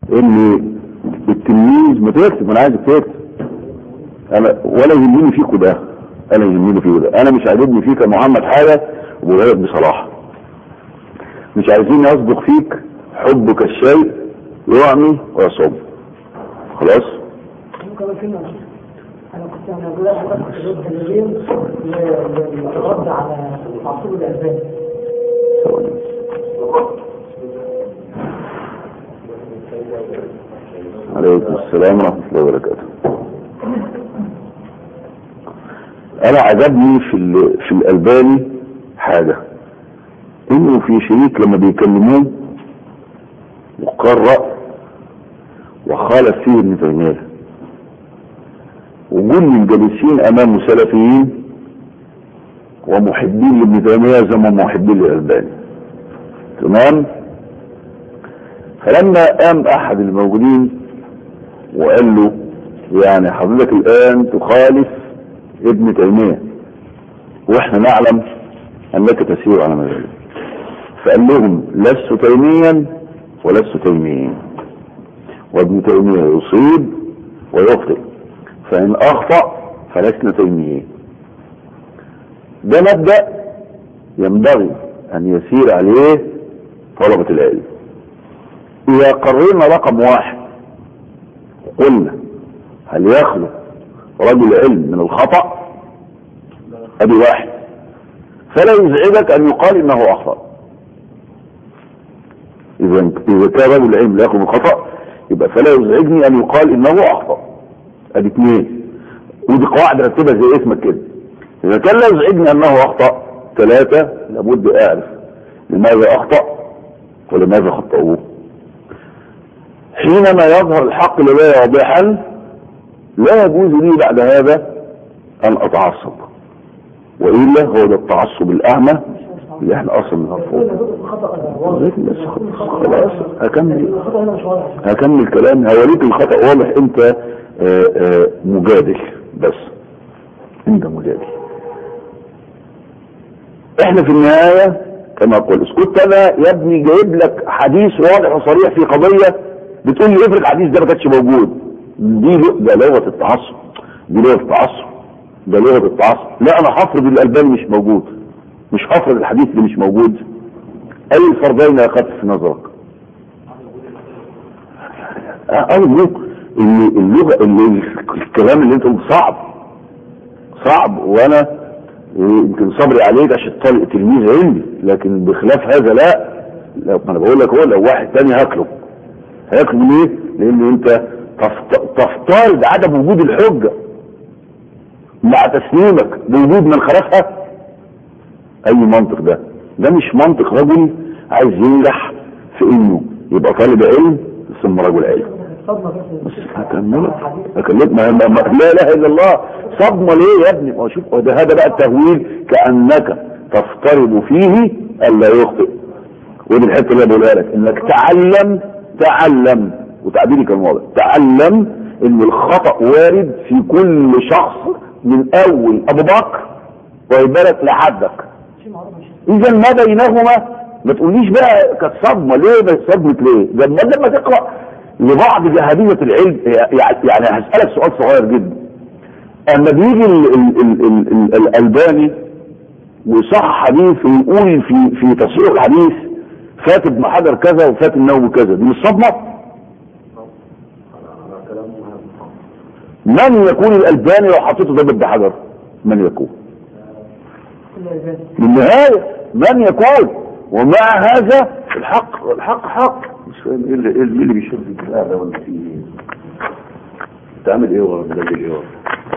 ان التلميذ ما تكتب انا عايزك تكتب انا ولا يهمني فيك ده انا يهمني فيك ده انا مش عاجبني فيك يا محمد حاجه وبغيرك بصراحه مش عايزين يصدق فيك حبك الشيء يعمي ويصب خلاص ممكن كلمة أنا كنت أنا بقول لك بس الرد الدليل للرد على تعصب الألباني ثواني. عليكم السلام ورحمة الله وبركاته انا عجبني في ال- في الالباني حاجة انه في شريك لما بيكلموه وقال رأي وخالف فيه ابن تيمية وجل الجالسين امامه سلفيين ومحبين لابن تيمية زي ما محبين للالباني تمام فلما قام احد الموجودين وقال له يعني حضرتك الان تخالف ابن تيمية واحنا نعلم انك تسير على مذهبه فقال لهم لست تيميا ولست تيميين وابن تيمية يصيب ويخطئ فان اخطأ فلسنا تيميين ده مبدأ ينبغي ان يسير عليه طلبة العلم اذا قررنا رقم واحد قلنا هل يخلق رجل علم من الخطأ ادي واحد فلا يزعجك ان يقال انه اخطأ اذا اذا كان رجل علم لا يخلق من الخطأ يبقى فلا يزعجني ان يقال انه اخطأ ادي اثنين ودي قواعد رتبها زي اسمك كده اذا كان لا يزعجني انه اخطأ ثلاثة لابد اعرف لماذا اخطأ ولماذا خطأوه حينما يظهر الحق لدي واضحا لا يجوز لي بعد هذا ان اتعصب والا هو ده التعصب الاعمى اللي احنا اصلا بنرفضه الخطأ واضح بس خلاص هكمل الخطأ هنا مش واضح هكمل كلام هوريك الخطأ واضح انت آه، آه، مجادل بس انت مجادل احنا في النهاية كما اقول اسكت انا يا ابني جايب لك حديث واضح وصريح في قضية بتقول لي افرض الحديث ده ما كانش موجود دي ل- ده لغة التعصب دي لغة التعصب ده لغة التعصب لا انا هفرض الالباني مش موجود مش هفرض الحديث اللي مش موجود اي الفرضين يا خف في نظرك أقول إن اللغة اللي الكلام اللي أنت قلت صعب صعب وأنا يمكن صبري عليك عشان طالق تلميذ عندي لكن بخلاف هذا لا لو ما أنا بقول لك هو لو واحد تاني هاكله هاكله ليه؟ لأن أنت تفت- تفترض عدم وجود الحجة مع تسليمك بوجود من خلفها أي منطق ده ده مش منطق رجل عايز ينجح في إنه يبقى طالب علم ثم رجل علم صدمة بس بس هكملك هكملك ما ما ما لا اله الا الله صدمه ليه يا ابني ما هو شوف ده هذا بقى التهويل كانك تفترض فيه الا يخطئ ودي الحته اللي أنا بقولها لك انك تعلم تعلم وتعبيري كان واضح تعلم ان الخطا وارد في كل شخص من اول ابو بكر واخد بالك لحدك شيء معروف مش اذا ما بينهما ما تقوليش بقى كانت صدمه ليه بس صدمه ليه لما لما تقرا لبعض جهابيه العلم يعني يعني هسالك سؤال صغير جدا اما بيجي ال ال ال ال ال الالباني وصح حديث ويقول في في تصحيح الحديث فات ابن حجر كذا وفات النووي كذا دي مش صدمه من يكون الالباني لو حطيته ضد ابن حجر من يكون كل الألباني بالنهاية من يكون ومع هذا الحق الحق حق مش فاهم ايه اللي, إيه اللي بيشد الدماغ ده ولا فيه ايه تعمل ايه ولا ده ايه ولا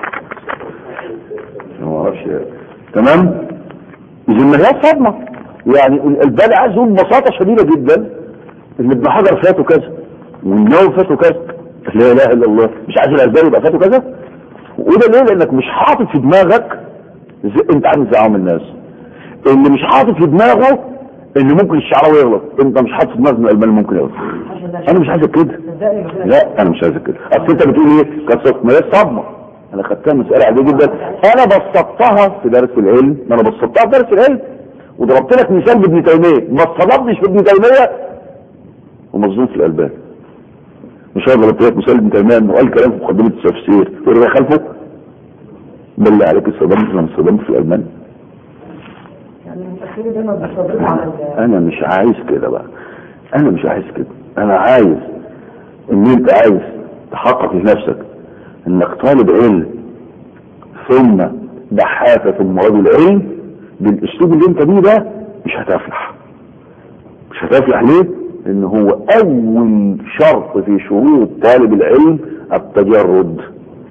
ما اعرفش تمام اذا ما هي صدمه يعني البالي عايز يقول ببساطه شديده جدا ان ابن حجر فاته كذا والنووي فاته كذا لا اله الا الله مش عايز الالباني يبقى فاته كذا وده ليه لانك مش حاطط في دماغك زي انت عامل زي عوام الناس اللي مش حاطط في دماغه ان ممكن الشعراوي يغلط انت مش حاطط في دماغك ان الالباني ممكن يغلط عشان ده انا مش عايزك كده صدقني بقول لك لا انا مش عايزك كده اصل انت بتقول ايه كانت صدمه ما هي صدمه انا خدتها مساله عاديه جدا انا بسطتها في درس العلم ما انا بسطتها في درس العلم وضربت لك مثال بابن تيميه ما اتصدمتش في ابن تيميه ومظلوم في الالباني مش هقدر اطلق مسلم ابن تيميه انه قال كلام في مقدمه التفسير يقول خلفه بالله عليك استخدمت لما استخدمت في الالمان يعني المتأخرين دايما بيصبروا على ال- انا مش عايز كده بقى انا مش عايز كده انا عايز ان انت عايز تحقق لنفسك انك طالب علم ثم دحافة ثم رجل علم بالاسلوب اللي انت بيه ده مش هتفلح مش هتفلح ليه ان هو اول شرط في شروط طالب العلم التجرد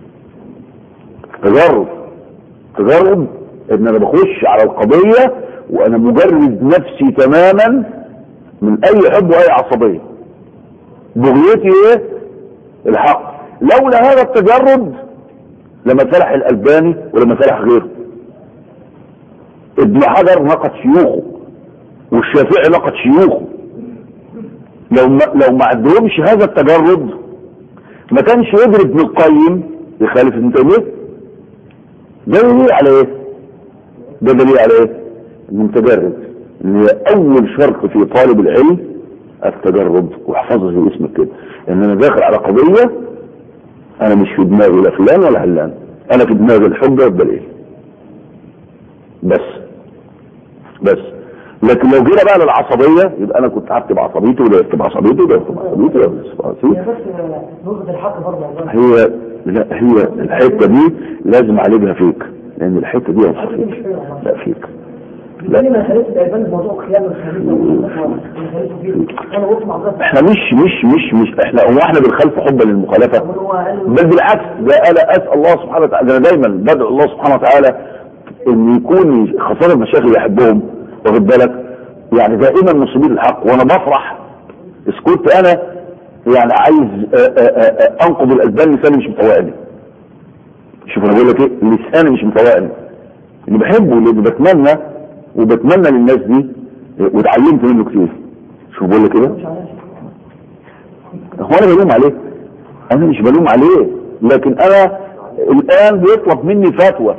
تجرد تجرد ان انا بخش على القضية وانا مجرد نفسي تماما من اي حب واي عصبية بغيتي ايه الحق لولا هذا التجرد لما فلح الالباني ولما فلح غيره ابن حجر نقد شيوخه والشافعي نقد شيوخه لو ما لو ما عندهمش هذا التجرد ما كانش يدرك ابن القيم يخالف ابن تيميه ده دليل على ايه؟ ده دليل على ايه؟ انه متجرد ان هي اول شرط في طالب العلم التجرد واحفظها زي اسمك كده ان انا داخل على قضيه انا مش في دماغي لا فلان ولا علان انا في دماغي الحجه والدليل بس بس لكن لو جينا بقى للعصبيه يبقى انا كنت هكتب عصبيتي ولا يكتب عصبيتي ولا يكتب عصبيتي ولا يكتب عصبيتي هي بس نقطة الحق برضه يا جماعة. هي لا هي الحته دي لازم اعالجها فيك لان الحته دي واضحه الحته دي مش فيك فيها والله. لا فيك بالتالي ما خليت الألبان بموضوع خيانة الخليفة ما خليته فيه أنا قلت مع حضرتك احنا مش مش مش مش احنا هو احنا بنخالف حبا للمخالفه طب هو قال بل بالعكس ده انا اسال الله سبحانه وتعالى ده انا دايما بدعو الله سبحانه وتعالى ان يكون خاصه المشايخ اللي يحبهم واخد بالك يعني دائما مصيبين الحق وانا بفرح اذا كنت انا يعني عايز آه، آه، آه، انقض الاسبان لساني مش مطوعني شوف انا بقول لك ايه لساني مش مطوعني اللي بحبه اللي بتمنى وبتمنى للناس دي واتعلمت منه كتير شوف بقول لك ايه مش عارف هو انا بلوم عليه انا مش بلوم عليه لكن انا الان بيطلب مني فتوى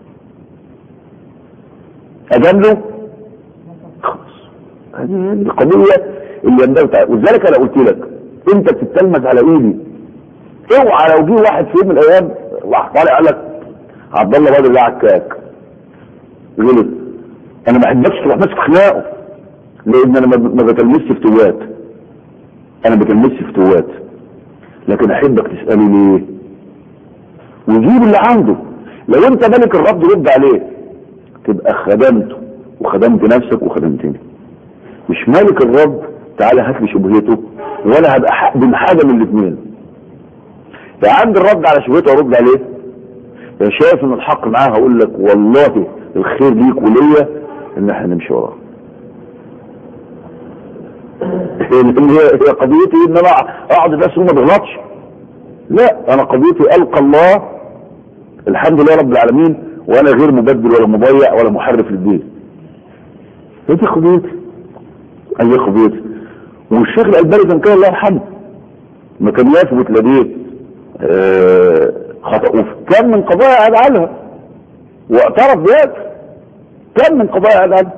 اجامله خلاص هذه القضيه اللي ينبغي تعالى. ولذلك انا قلت لك انت بتتلمذ على ايدي اوعى لو جه واحد في يوم من الايام راح طالع قال لك عبد الله بدر ده عكاك غلط انا ما احبكش تروح ماسك خناقه لان انا ما ما بتلمسش فتوات انا بتلمسش فتوات لكن احبك تسالي ليه وجيب اللي عنده لو انت ملك الرد رد عليه تبقى خدمته وخدمت نفسك وخدمتني مش مالك الرب تعالى هات لي شبهته وانا هبقى حق بين حاجه من الاثنين يا عند الرد على شبهته ارد عليه يا شايف ان الحق معاه هقول لك والله الخير ليك وليا ان احنا نمشي وراه لان هي هي قضيتي ان انا اقعد بس وما بغلطش لا انا قضيتي القى الله الحمد لله رب العالمين وانا غير مبدل ولا مضيع ولا محرف للدين هي دي قضيتي هي قضيتي والشيخ الالباني كان كده الله يرحمه ما كان يثبت لديه آه، خطأ كم من قضايا عاد عنها واعترف بذلك كم من قضايا عاد عنها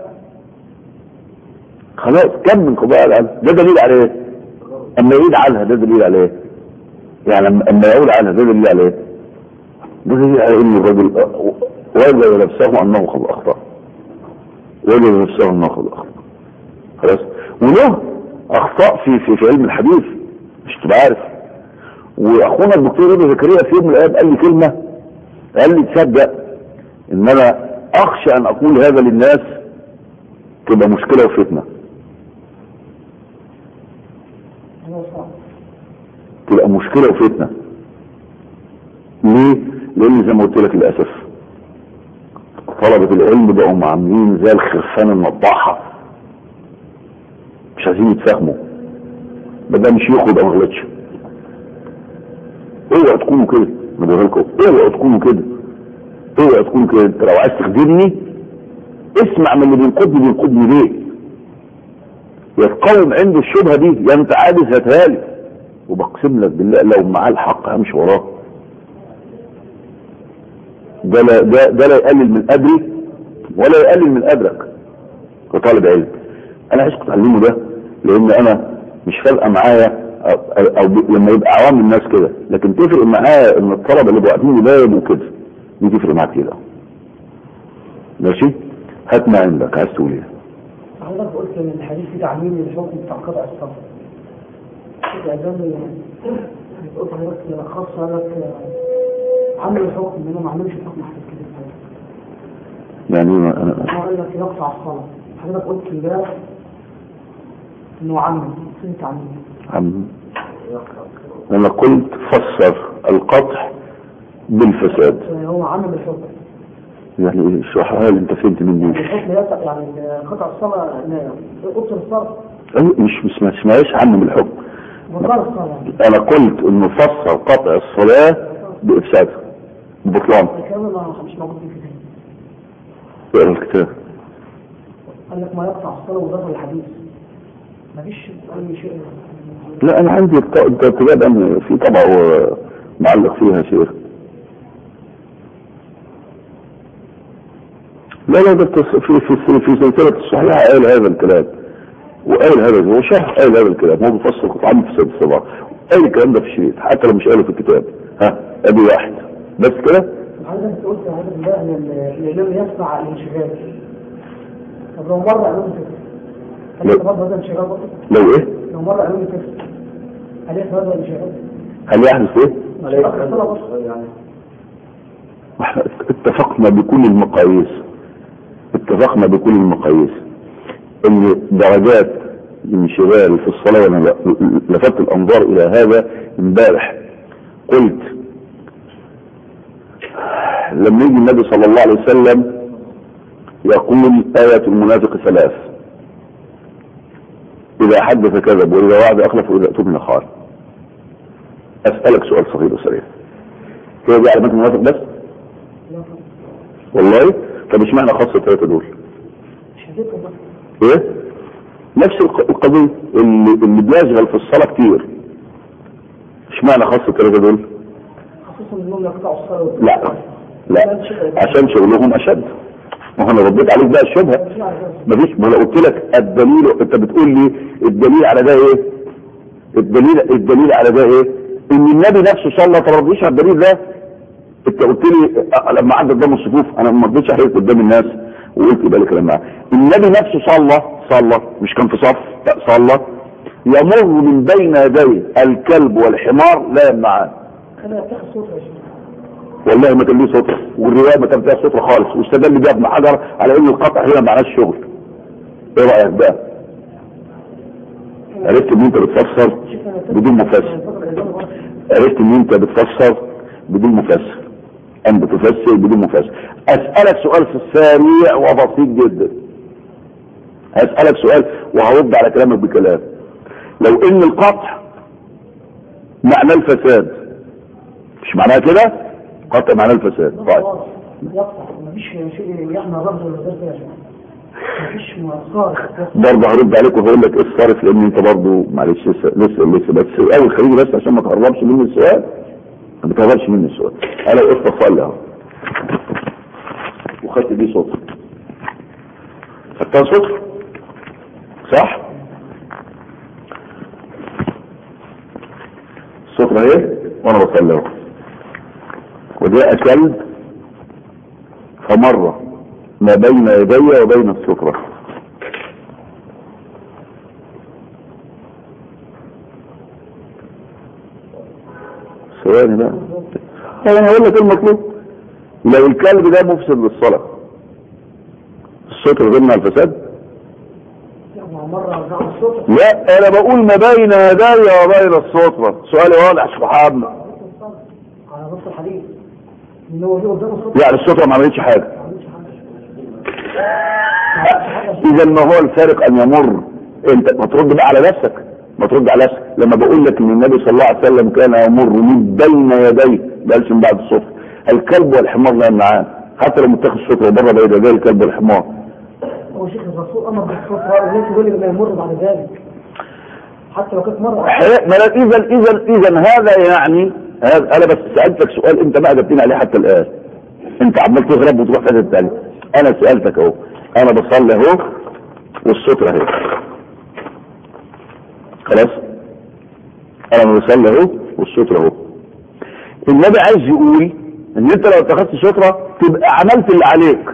خلاص كم من قضايا عاد عنها ده دليل على ايه اما يعيد عنها ده دليل على ايه يعني اما أما يعود عنها ده دليل على ايه ده دليل على ان الرجل آه، وجد نفسه انه قد اخطا وجد نفسه انه قد اخطا خلاص وله اخطاء في في, في علم الحديث مش تبقى عارف واخونا الدكتور ابن زكريا في يوم من الايام قال لي كلمه قال لي تصدق ان انا اخشى ان اقول هذا للناس تبقى مشكله وفتنه هو صعب تبقى مشكله وفتنه ليه؟ لان زي ما قلت لك للاسف طلبه العلم بقوا عاملين زي الخرفان النطاحه مش عايزين يتفاهموا ما دام شيوخ يبقى ما غلطش اوعوا تكونوا كده انا بقول لكم اوعوا تكونوا كده اوعوا تكونوا كده انت لو عايز تخدمني اسمع من اللي بينقضني بينقضني ليه يتقوم عنده الشبهه دي يا انت عاجز هاتها لي وبقسم لك بالله لو معاه الحق همشي وراه ده لا ده, ده لا يقلل من قدري ولا يقلل من قدرك كطالب علم انا عايزكم تعلموا ده لان انا مش فارقه معايا او, أو ب- لما يبقى عوام الناس كده لكن تفرق معاه ان الطلبه اللي واقفين يبان وكده دي تفرق معاه كده ماشي هات ما عندك عايز تقول ايه حضرتك قلت ان الحديث فيه تعميم للحكم بتاع قطع الصبر الإعلام قلت حضرتك خاص لك عمل الحكم انه ما عملش الحكم حديث كده يعني أنا- هو قال لك يقطع الصلاة حضرتك قلت امبارح انه عمل فين تعميم عم انا قلت فسر القطع بالفساد هو عمل الحكم يعني اشرحها لي انت فهمت مني يعني الحكم يقطع يعني قطع الصلاة قطع الصلاة أيوة، مش مش ما اسمهاش عم الحكم وقال الصلاة انا قلت انه فسر قطع الصلاة بافسادها ببطلان الكلام ما مش موجود في الكتاب اقرا الكتاب قال لك ما يقطع الصلاة وضاف الحديث مفيش أي شيء لا انا عندي الط- الكتاب أنا في طبعه آه، معلق فيها شيخ لا لا ده التص- في في في, في سلسلة الصحيحة قال هذا الكلام وقال هذا هو شرح قال هذا الكلام هو بيفسر قطعة من فساد الصلاة قال الكلام ده في الشريط حتى لو مش قاله في الكتاب ها ادي واحد بس كده حضرتك قلت حضرتك ده ان الإمام يسمع الانشغال طب لو مرة قالوا لي كده هل لا. يتفضل هذا الانشغال برضه؟ لو ايه لو مرة قالوا لي كده هل يتفضل هذا الانشغال؟ هل يحدث ايه انشغال الصلاة برضه احنا اتفقنا بكل المقاييس اتفقنا بكل المقاييس ان درجات الانشغال في الصلاة وانا ل- لفت الانظار الى هذا امبارح قلت لما يجي النبي صلى الله عليه وسلم يقول آية المنافق ثلاث إذا حدث كذب وإذا وعد أخلف وإذا أتمنى خان أسألك سؤال صغير وسريع هي دي علامات المنافق بس؟ والله طب اشمعنى خاصة الثلاثة دول مش هتفهم بقى ايه نفس الق- القضية اللي, اللي بيشغل في الصلاة كتير اشمعنى خاصة الثلاثة دول خصوصا انهم يقطعوا الصلاة لا لا عشان شغلهم اشد ما هو انا رديت عليك بقى الشبهة مفيش ما انا قلت لك الدليل انت بتقول لي الدليل على ده ايه الدليل الدليل على ده ايه ان النبي نفسه صلى طب ما رضيش على الدليل ده انت قلت لي اه، لما عدى قدام الصفوف انا ما رضيتش احرق قدام الناس وقلت يبقى لي كلام معاه النبي نفسه صلى صلى مش كان في صف لا صلى يمر من بين يديه الكلب والحمار لا يمنعان انا اتخذ صوت يا شيخ والله ما كان ليه سطر والروايه ما كان فيها سطر خالص واستدل بيها ابن حجر على ان القطع هنا معناه الشغل ايه رايك بقى عرفت ان انت بتفسر بدون مفسر عرفت ان انت بتفسر بدون مفسر ام بتفسر بدون مفسر اسالك سؤال في السريع وبسيط جدا هسالك سؤال وهرد على كلامك بكلام لو ان القطع معناه الفساد مش معناها كده قطع معناه الفساد طيب يقطع مفيش شيء يحمل الرفض ولا ده يا شيخ مفيش مصارف برضه هرد عليك وهقول لك ايه الصارف لان انت برضه معلش لسه لسه لسه بس الاول خليني بس عشان ما تهربش مني السؤال ما تهربش مني السؤال انا وقفت اصلي اهو وخدت دي صوت خدتها صوت صح الصوت اهي وانا بصلي اهو وجاء كلب فمر ما بين يدي وبين السترة ثواني بقى انا هقول لك إيه المطلوب لو الكلب ده مفسد للصلاة الستر ضمن الفساد يعني مرة رجعوا الصوت لا انا بقول ما بين يدي وبين السترة سؤالي واضح يا محمد على نص الحديث ان هو جه قدام الصوت يعني السترة ما عملتش حاجة ما عملش حاجة اذا ما هو الفارق ان يمر انت ما ترد بقى على نفسك ما ترد على نفسك لما بقول لك ان النبي صلى الله عليه وسلم كان يمر من بين يديه ما قالش من بعد الصف الكلب والحمار لا يمنعان حتى لو متاخد الصوت بره بين يدي الكلب والحمار هو شيخ الرسول امر بالصوت وليس يقول ما يمر بعد ذلك حتى لو كانت مرة اذا اذا اذا هذا يعني هذا انا بس سالتك سؤال انت ما اجبتني عليه حتى الان انت عمال تغرب وتروح في الثاني انا سالتك اهو انا بصلي اهو والسترة اهي خلاص انا ما بصلي اهو والسترة اهو النبي عايز يقول ان انت لو اتخذت سترة تبقى عملت اللي عليك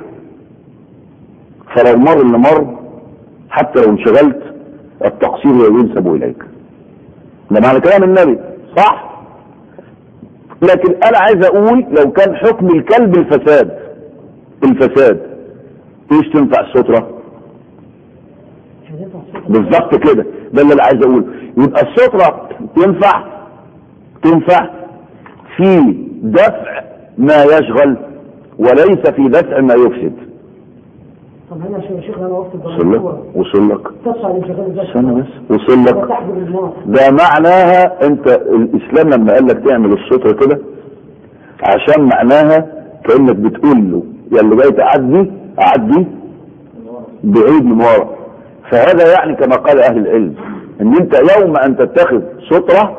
فلو مر اللي مر حتى لو انشغلت التقصير ينسب اليك ده معنى كلام النبي صح لكن انا عايز اقول لو كان حكم الكلب الفساد الفساد ايش تنفع السترة مش هتنفع الصوت بالظبط كده ده اللي انا عايز اقوله يبقى السترة تنفع تنفع في دفع ما يشغل وليس في دفع ما يفسد طب هنا يا شيخ انا وقت وصل لك وصل لك تسعى الانشغال ازاي استنى بس وصل لك تحجب النار ده معناها انت الاسلام لما قال لك تعمل السترة كده عشان معناها كانك بتقول له يا اللي جاي تعدي عدي بعيد من ورا فهذا يعني كما قال اهل العلم ان انت يوم ان تتخذ سترة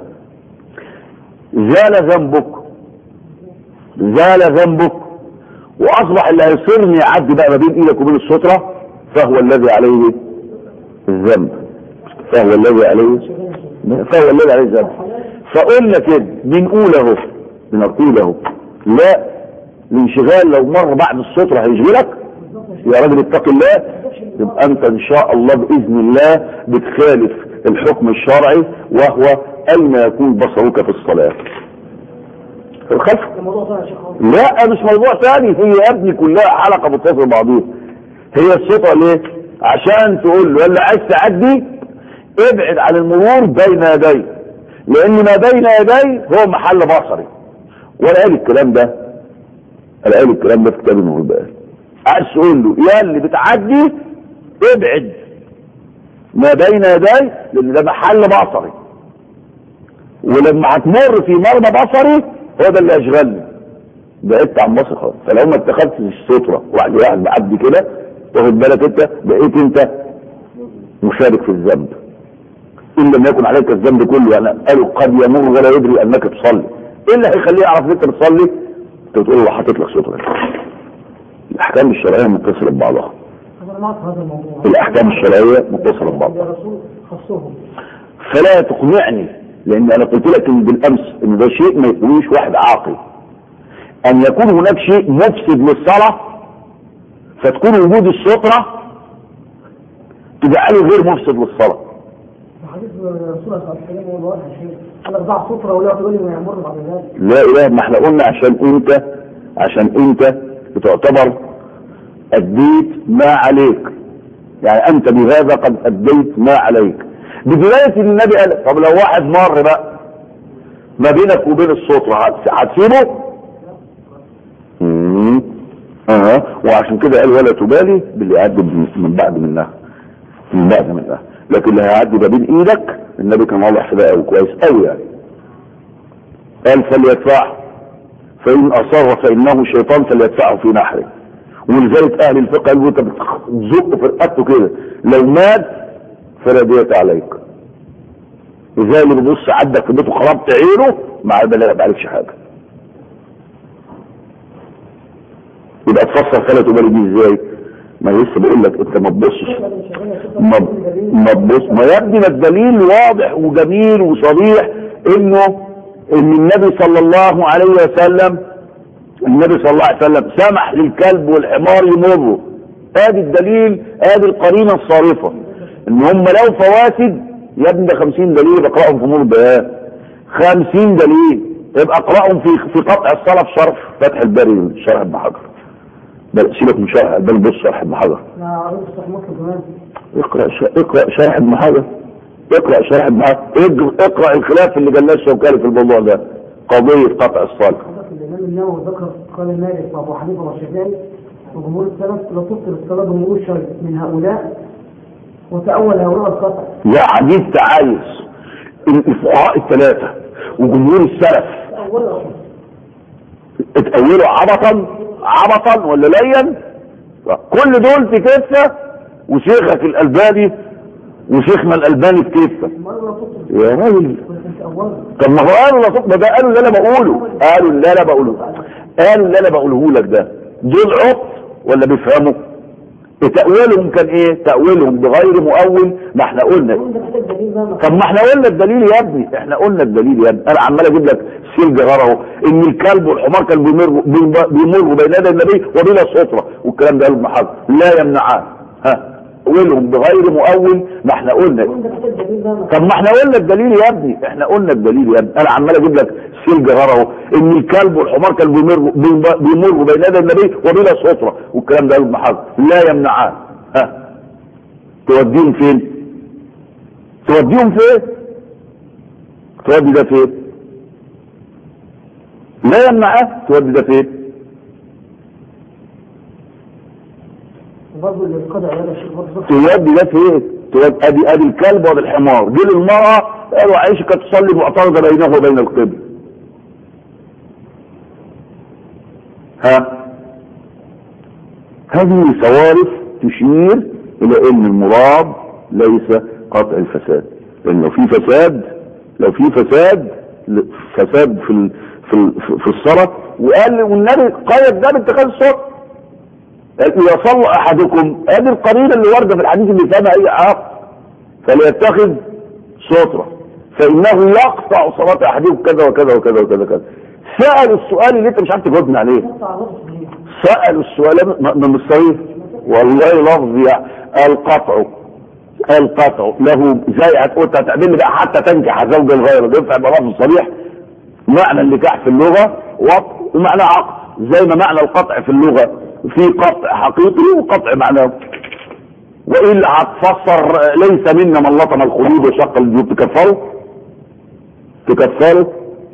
زال ذنبك زال ذنبك واصبح اللي هيصيرني يعدي بقى ما بين ايدك وبين السترة فهو الذي عليه الذنب فهو الذي عليه فهو الذي عليه الذنب فقلنا كده بنقول اهو بنقول اهو لا الانشغال لو مر بعد السترة هيشغلك يا راجل اتق الله يبقى انت ان شاء الله باذن الله بتخالف الحكم الشرعي وهو اين يكون بصرك في الصلاة في الخلف الموضوع ده يا شيخ خالص. لا مش موضوع ثاني هي يا ابني كلها حلقة متصلة ببعضيها هي الصفة ليه عشان تقول له اللي عايز تعدي ابعد عن المرور بين يدي لان ما بين يدي هو محل بصري ولا قال الكلام ده ولا قال الكلام ده في كتاب النور عايز تقول له يا اللي بتعدي ابعد ما بين يدي لان ده محل بصري ولما هتمر في مرمى بصري هو ده اللي يشغلني بعدت عن مصر خالص فلو ما اتخذتش السترة واحد واحد معدي كده واخد بالك انت بقيت انت مشارك في الذنب ان لم يكن عليك الذنب كله يعني قالوا قد يمر ولا يدري انك تصلي ايه اللي هيخليه يعرف ان انت بتصلي انت بتقول له حاطط لك سترة الاحكام الشرعيه متصله ببعضها طب انا معك في هذا الموضوع الاحكام الشرعيه متصله ببعضها الرسول خصهم فلا تقنعني لان انا قلت لك ان بالامس ان ده شيء ما يقولوش واحد عاقل ان يكون هناك شيء مفسد للصلاة فتكون وجود السترة تجعله غير مفسد للصلاة حديث الرسول صلى الله عليه وسلم هو واضح شيء قال لك ضع سترة ولا تقول لي ما يمر بعد ذلك لا اله ما احنا قلنا عشان انت عشان انت بتعتبر اديت ما عليك يعني انت بهذا قد اديت ما عليك بداية النبي قال طب لو واحد مر بقى ما بينك وبين السترة هتس- هتسيبه مم. اه وعشان كده قال ولا تبالي باللي يعدي من من بعد منها من بعد منها لكن اللي هيعدي ما بين ايدك النبي كان واضح في ده قوي كويس قوي يعني قال فليدفعه فإن أصر فإنه شيطان فليدفعه في نحره ولذلك أهل الفقه قالوا أنت بتزق في رقبته كده لو مات فلا دية عليك زي اللي بيبص عدك في بيته خربت عينه ما ما عليكش حاجة يبقى تفسر فلا تبالي دي ازاي ما لسه بقول لك انت ما تبصش ما ما تبص ما يا ابني ما الدليل واضح وجميل وصريح انه ان النبي صلى الله عليه وسلم النبي صلى الله عليه وسلم سمح للكلب والحمار يمروا ادي الدليل ادي القرينه الصارفه ان هم لو فواسد يا ابني ده 50 دليل اقراهم في نور البيان 50 دليل يبقى اقراهم في في قطع الصلاه في شرح فتح الباري شرح ابن حجر بل سيبك من شرح بل بص شرح ابن حجر انا قريت صحيح مسلم كمان اقرا ش... اقرا شرح ابن حجر اقرا شرح ابن حجر اقرا, اقرا الخلاف اللي جلاه الشوكاني في الموضوع ده قضيه قطع الصلاه حضرتك الامام النووي ذكر قال مالك وابو حنيفه والشافعي وجمهور السلف لا تبطل الصلاه بمرور شيء من هؤلاء وتأول هؤلاء القطع يعني انت عايز الفقهاء الثلاثه وجمهور السلف تأول اتأولوا عبطا عبطا ولا ليا كل دول في كفة وشيخك الألباني وشيخنا الألباني في كفة المرة لا تبطل يا راجل ولكن تأول طب ما هو قالوا لا تقبل ده قالوا اللي انا بقوله قالوا اللي انا بقوله قالوا اللي انا بقوله لك ده دول عط ولا بيفهموا تأويلهم كان ايه تأويلهم بغير مؤول ما احنا قلنا وانت محتاج دليل بقى ما طب ما احنا قلنا الدليل يا ابني احنا قلنا الدليل يا ابني انا عمال اجيب لك سيل جرار اهو ان الكلب والحمار كان بيمر بيمروا بين يدي النبي وبلا ستره والكلام ده قال ابن حجر لا يمنعان ها تأويلهم بغير مؤول ما احنا قلنا وانت محتاج دليل بقى ما طب ما احنا قلنا الدليل يا ابني احنا قلنا الدليل يا ابني انا عمال اجيب لك سيل جرار اهو ان الكلب والحمار كان بيمر بيمروا بين يدي النبي وبلا ستره والكلام ده قال ابن حجر لا يمنعان ها توديهم فين توديهم فين تودي ده فين لا يمنعه تودي ده فين برضه اللي القضاء يا شيخ برضه تودي ده فين تودي ادي ادي الكلب وادي الحمار دي للمرأة قالوا عائشة كانت تصلي معترضة بينه وبين القبل ها هذه صوارف تشير الى ان المراد ليس قطع الفساد لان لو في فساد لو في فساد فساد في ال في ال في الصلاة وقال والنبي قال ده باتخاذ الصوت قال اذا صلى احدكم هذه القرينه اللي وارده في الحديث اللي فيها اي عاق فليتخذ ستره فانه يقطع صلاه احدكم كذا وكذا وكذا وكذا وكذا سال السؤال اللي انت مش عارف تجاوبني عليه قطع لفظ ليه؟ سألوا السؤال ما ما مش صحيح والله لفظ يع- القطع القطع له زي هتقول هتعمل لي بقى حتى تنكح زوج الغير ده ينفع يبقى لفظ صريح معنى النكاح في اللغة وقت ومعنى عقد زي ما معنى القطع في اللغة في قطع حقيقي وقطع معنوي وإلا هتفسر ليس منا من لطم الخدود وشق الجيوب تكفره تكفره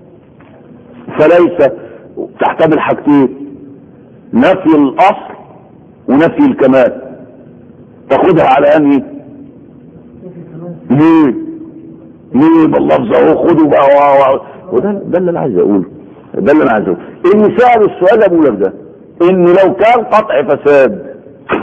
فليس تحتمل حاجتين نفي الاصل ونفي الكمال تاخدها على انهي ليه ليه باللفظ اهو خدوا بقى و- و- وده ده اللي انا عايز اقوله ده اللي انا عايز اقوله ان سأل السؤال ابو لك ده ان لو كان قطع فساد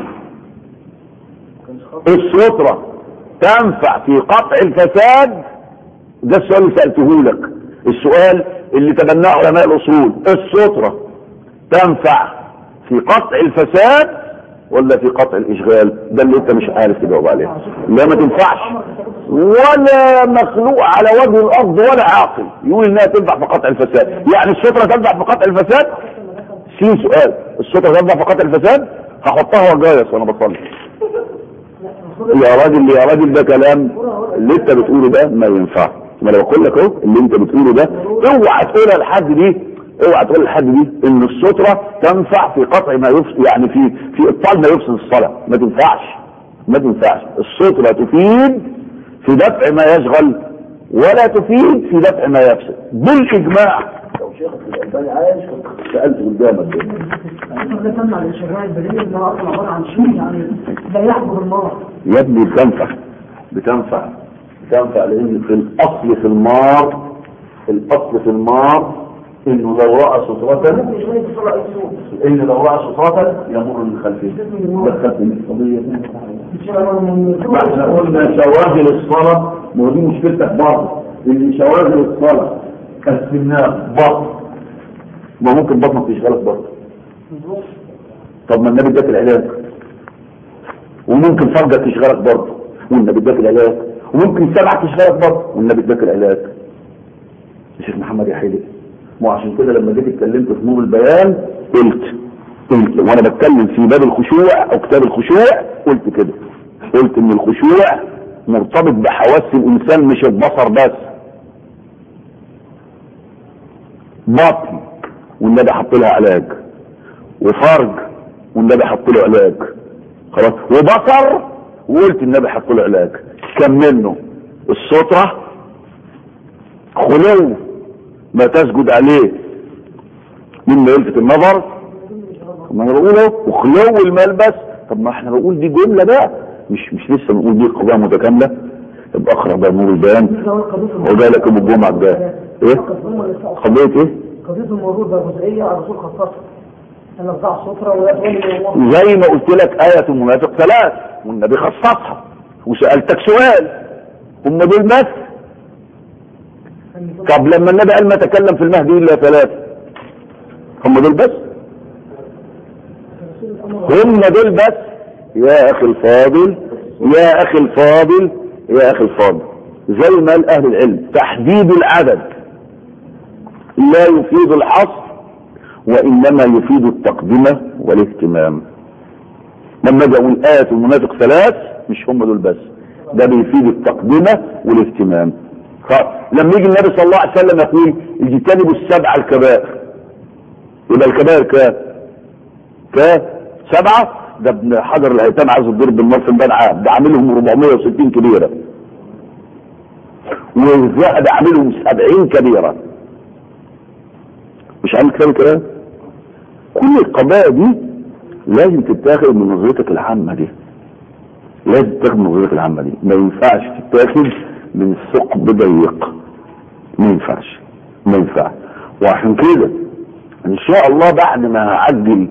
السترة تنفع في قطع الفساد ده السؤال اللي سألته لك السؤال اللي تبناه علماء الاصول السترة تنفع في قطع الفساد ولا في قطع الاشغال ده اللي انت مش عارف تجاوب عليه لا ما تنفعش ولا مخلوق على وجه الارض ولا عاقل يقول انها تنفع في قطع الفساد يعني السترة تنفع في قطع الفساد في سؤال السترة تنفع في قطع الفساد هحطها وجايس وانا بصلي يا راجل يا راجل ده كلام اللي انت بتقوله ده ما ينفع ما انا بقول لك اهو اللي انت بتقوله ده اوعى تقولها لحد دي اوعى تقول لحد دي ان السترة تنفع في قطع ما يفسد يعني في في ابطال ما يفسد الصلاة ما تنفعش ما تنفعش السترة تفيد في دفع ما يشغل ولا تفيد في دفع ما يفسد بالاجماع لو شيخ الالباني عايش كنت سالت قدامك كده ده تمنع الانشغال البديل ان هو اصلا عباره عن شيء يعني لا يحضر النار يا ابني بتنفع بتنفع بتنفع لان في الاصل في النار الاصل في النار انه لو راى سترة مش غير الصلاه اي صوت ان لو راى سترة يمر من خلفه دخلت من القضية ما احنا قلنا شواغل الصلاة ما هو دي مشكلتك برضه ان شواغل الصلاة قسمناها بطن ما ممكن بطنك تشغلك برضه طب ما النبي اداك العلاج وممكن فرجك تشغلك برضه والنبي اداك العلاج وممكن سبعك تشغلك برضه والنبي اداك العلاج الشيخ محمد يا حلي مو عشان كده لما جيت اتكلمت في نور البيان قلت قلت وانا بتكلم في باب الخشوع او كتاب الخشوع قلت كده قلت ان الخشوع مرتبط بحواس الانسان مش البصر بس بطن والنبي حط لها علاج وفرج والنبي حط له علاج خلاص وبصر وقلت النبي حط له علاج كم منه السترة خلو ما تسجد عليه مما يلفت النظر ما انا بقوله وخلو الملبس طب ما احنا بقول دي جملة بقى مش مش لسه بنقول دي قضايا متكاملة يبقى اقرا بقى نور البيان وجاي لكم الجمعة الجاية ايه قضية ايه قضيه المرور ده جزئيه الرسول خصصها انا بتاع السفره ويقول زي ما قلت لك آية المنافق ثلاث والنبي خصصها وسألتك سؤال هم دول بس طب لما النبي قال ما تكلم في المهدي إلا ثلاثة هم دول بس هم دول بس يا اخي الفاضل يا اخي الفاضل يا اخي الفاضل زي ما قال اهل العلم تحديد العدد لا يفيد الحصر وانما يفيد التقدمة والاهتمام لما اجي اقول آية المنافق ثلاث مش هم دول بس ده بيفيد التقدمة والاهتمام لما يجي النبي صلى الله عليه وسلم يقول اجتنبوا السبع الكبائر يبقى الكبائر كام؟ كام؟ سبعة ده ابن حجر الهيتان عايز يضرب بالنار في البان عام ده عاملهم 460 كبيرة والذهب عاملهم 70 كبيرة مش عامل كلام كلام كل القبائل دي لازم تتاخد من نظرتك العامة دي لازم تتاخد من نظرتك العامة دي ما ينفعش تتاخد من ثقب ضيق ما ينفعش ما ينفعش وعشان كده ان شاء الله بعد ما هعجل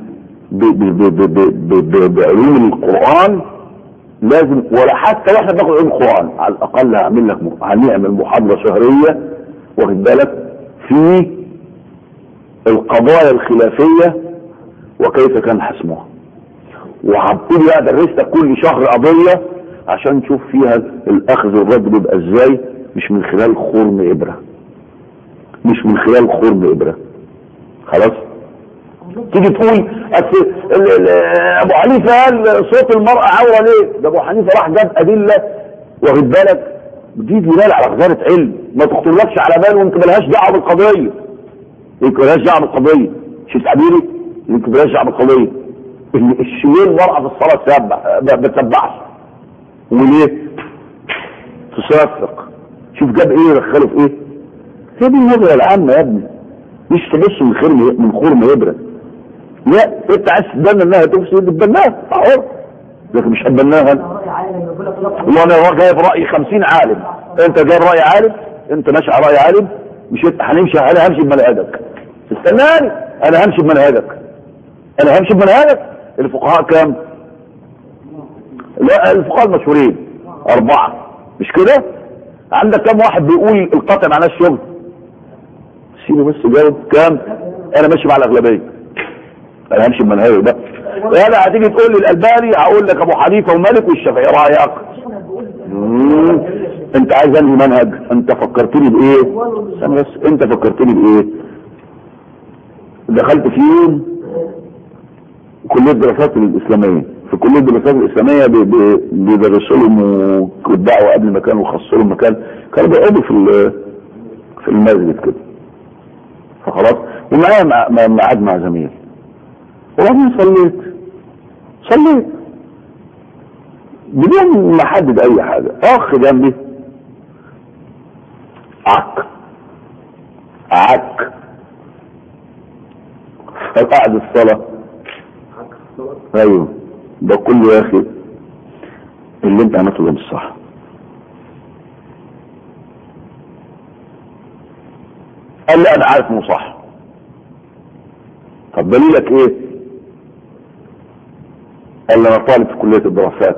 بعلوم القرآن لازم ولا حتى واحنا بناخد علوم القرآن على الاقل هعمل لك هنعمل محاضرة شهرية واخد بالك في القضايا الخلافية وكيف كان حسمها وهبتدي بقى ادرسك كل شهر قضية عشان نشوف فيها الاخذ والرد بيبقى ازاي مش من خلال خرم ابرة مش من خلال خرم ابرة خلاص تيجي تقول أصل ال- ال- ابو حنيفه قال صوت المرأة عورة ليه ده ابو حنيفه راح جاب ادلة واخد بالك دي دلالة على خزانة علم ما تخطرلكش على بال وانت ملهاش دعوة بالقضية انت ملهاش دعوة بالقضية شفت تعبيري انت ملهاش دعوة بالقضية ال- الشيء المرأة في الصلاة تسبح ما بتسبحش وليه تصفق شوف جاب ايه ودخله في ايه هي دي النظرة العامة يا ابني مش تبص من خير من خرم يبرد لا انت عايز تتبنى انها تفسد تتبناها حر لكن مش هتبناها انا رأي عالم يقول لك لا والله انا جايب راي 50 عالم انت جايب راي عالم انت ماشي على راي عالم مش انت هنمشي انا همشي بمنهجك استناني انا همشي بمنهجك انا همشي بمنهجك الفقهاء كام لا الفقهاء المشهورين اربعه مش كده عندك كام واحد بيقول القطع معناه الشغل سيبه بس جاوب كام انا ماشي مع الاغلبيه انا همشي بمنهجك ده انا هتيجي تقول لي الالباني هقول لك ابو حنيفه ومالك والشافعي رايك مم. انت عايز انهي منهج انت فكرتني بايه استنى بس انت فكرتني بايه دخلت في يوم كليه الدراسات الاسلاميه في كليه الدراسات الاسلاميه بي- بي- بيدرسوا لهم الدعوه قبل ما كانوا يخصصوا لهم مكان كانوا بيقعدوا في ال- في المسجد كده فخلاص ومعايا مع- مع- ميعاد مع زميل وبعدين صليت صليت بدون ما احدد اي حاجه اخ جنبي عك عك فقعد الصلاه ايوه ده كله يا اخي اللي انت عملته ده مش صح قال لي انا عارف انه صح طب دليلك ايه قال لي انا طالب في كليه الدراسات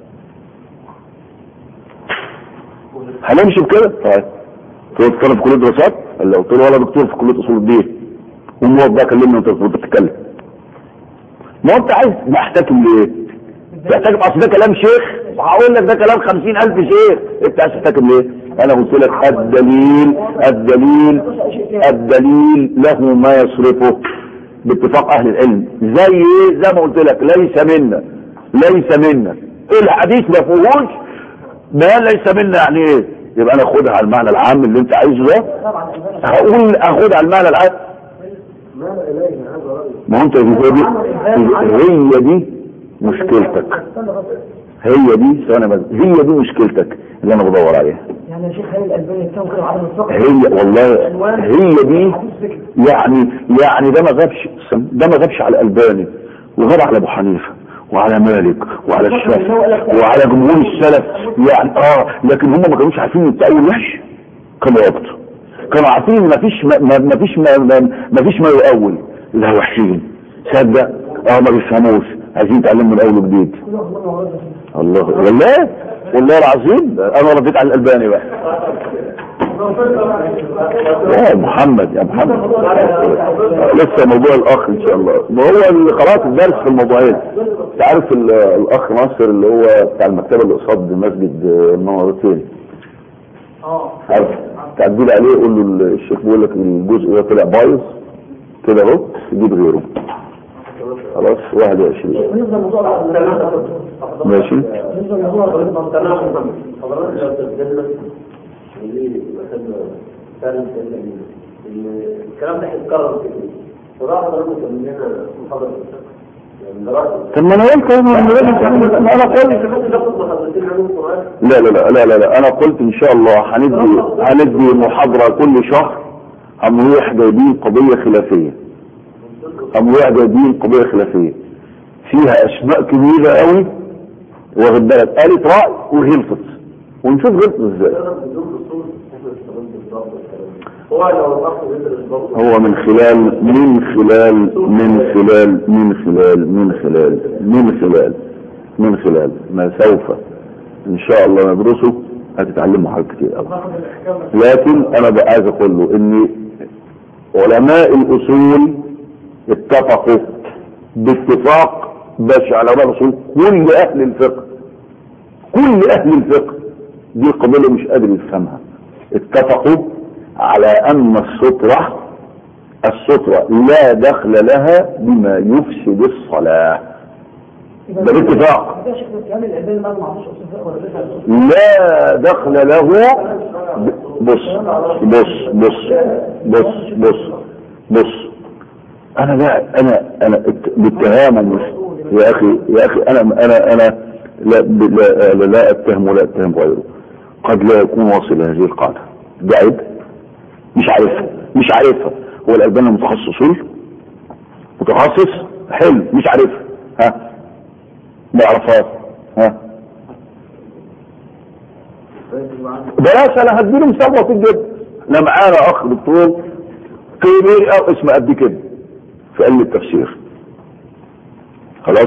هنمشي بكده طيب قلت له طالب في كليه الدراسات قال لي قلت له ولا دكتور في كليه اصول الدين وموظف بقى كلمني وانت وأنت بتتكلم ما انت عايز محتكم ليه تحتاج اصل ده كلام شيخ هقول لك ده كلام خمسين الف شيخ انت عايز تحتكم ليه انا قلت لك الدليل الدليل الدليل له ما يصرفه باتفاق اهل العلم زي ايه زي ما قلت لك ليس منا ليس منا الحديث ما فيهوش ما ليس منا يعني ايه يبقى انا اخدها على المعنى العام اللي انت عايزه ده طبعا الألباني هقول اخدها على المعنى العام ما هو انت هي دي هي دي مشكلتك استنى بس هي دي ثواني بس هي دي مشكلتك اللي انا بدور عليها يعني يا شيخ هل الألباني كان كده عدم الثقة هي والله هي دي حديث فكر يعني يعني ده ما غابش ده ما غابش على الالباني وغاب على ابو حنيفه وعلى مالك وعلى الشافعي وعلى جمهور السلف يعني اه لكن هم ما كانوش عارفين ان التأويل وحش كانوا وقته كانوا عارفين ان مفيش ما ما- مفيش ما ما- مفيش ما يؤول لا وحشين صدق اه ما بيفهموش عايزين يتعلموا من اول وجديد كل واحد منهم ورد الله والله والله العظيم انا رديت على الالباني بقى يا محمد يا محمد لسه موضوع الاخ ان شاء الله ما هو اللي خلاص الدرس في الموضوعين انت عارف ال- الاخ ناصر اللي هو بتاع المكتبه اللي قصاد مسجد المنارتين عارف تعديل عليه قول له الشيخ بيقول لك الجزء ده طلع بايظ كده اهو تجيب غيره خلاص 21 بالنسبه لموضوع ماشي بالنسبه لموضوع حضرتك لو تتكلم وليه مثلا فعلا سيدنا مين الكلام ده هيتكرر كتير فده حضرتك كان لنا محاضرة يعني رأيي طب ما انا قلت انا أنا لازم تعمل- ما انا قلت ممكن ناخد محاضرتين عنهم سؤال لا لا لا لا لا, لا. انا قلت ان شاء الله هندي هندي محاضرة كل شهر هنروح جايبين قضية خلافية هنروح جايبين قضية خلافية فيها اسماء كبيرة قوي واخد بالك قالت رأي وغلطت ونشوف غلطت ازاي بدون اصول احنا استخدمت بالضبط الكلام ده. هو لو الاخ بيدرس برضه هو من خلال من خلال من خلال من خلال من خلال من خلال من خلال ما سوف ان شاء الله ندرسه هتتعلموا حاجات كتير قوي لكن انا بقى عايز اقول له ان علماء الاصول اتفقوا باتفاق باش علماء الاصول كل اهل الفقه كل اهل الفقه دي قضيه مش قادر يفهمها اتفقوا على ان السترة السترة لا دخل لها بما يفسد الصلاة ده باتفاق ده شيخ الكلام العلمي ما معرفش اصول فقه ولا بيفهم اصول لا دخل له بص بص بص بص بص بص انا لا انا انا ات- باتهام مش يا اخي يا اخي انا انا انا لا لا, لا, لا اتهم ولا اتهم غيره قد لا يكون واصل لهذه القاعده ده عيب مش عارفها مش عارفها هو الالباني متخصص اصول متخصص حلو مش عارفها ها ما يعرفهاش ها بلاش انا هديله مثال بسيط جدا انا معانا اخ دكتور كبير او اسمه قد كده في علم التفسير خلاص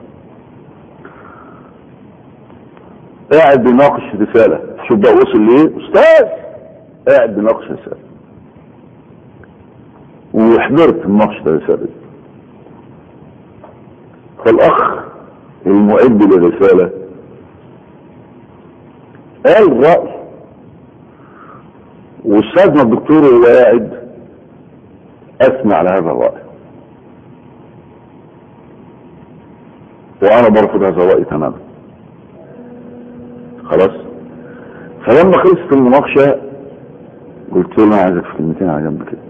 قاعد بيناقش رسالة شوف بقى وصل ليه استاذ قاعد بيناقش رسالة وحضرت مناقشة الرسالة دي فالاخ المعد للرسالة قال رأي واستاذنا الدكتور وهو قاعد اثنى على هذا الرأي وانا برفض هذا الرأي تماما خلاص فلما خلصت المناقشة قلت له انا عايزك في كلمتين على جنب كده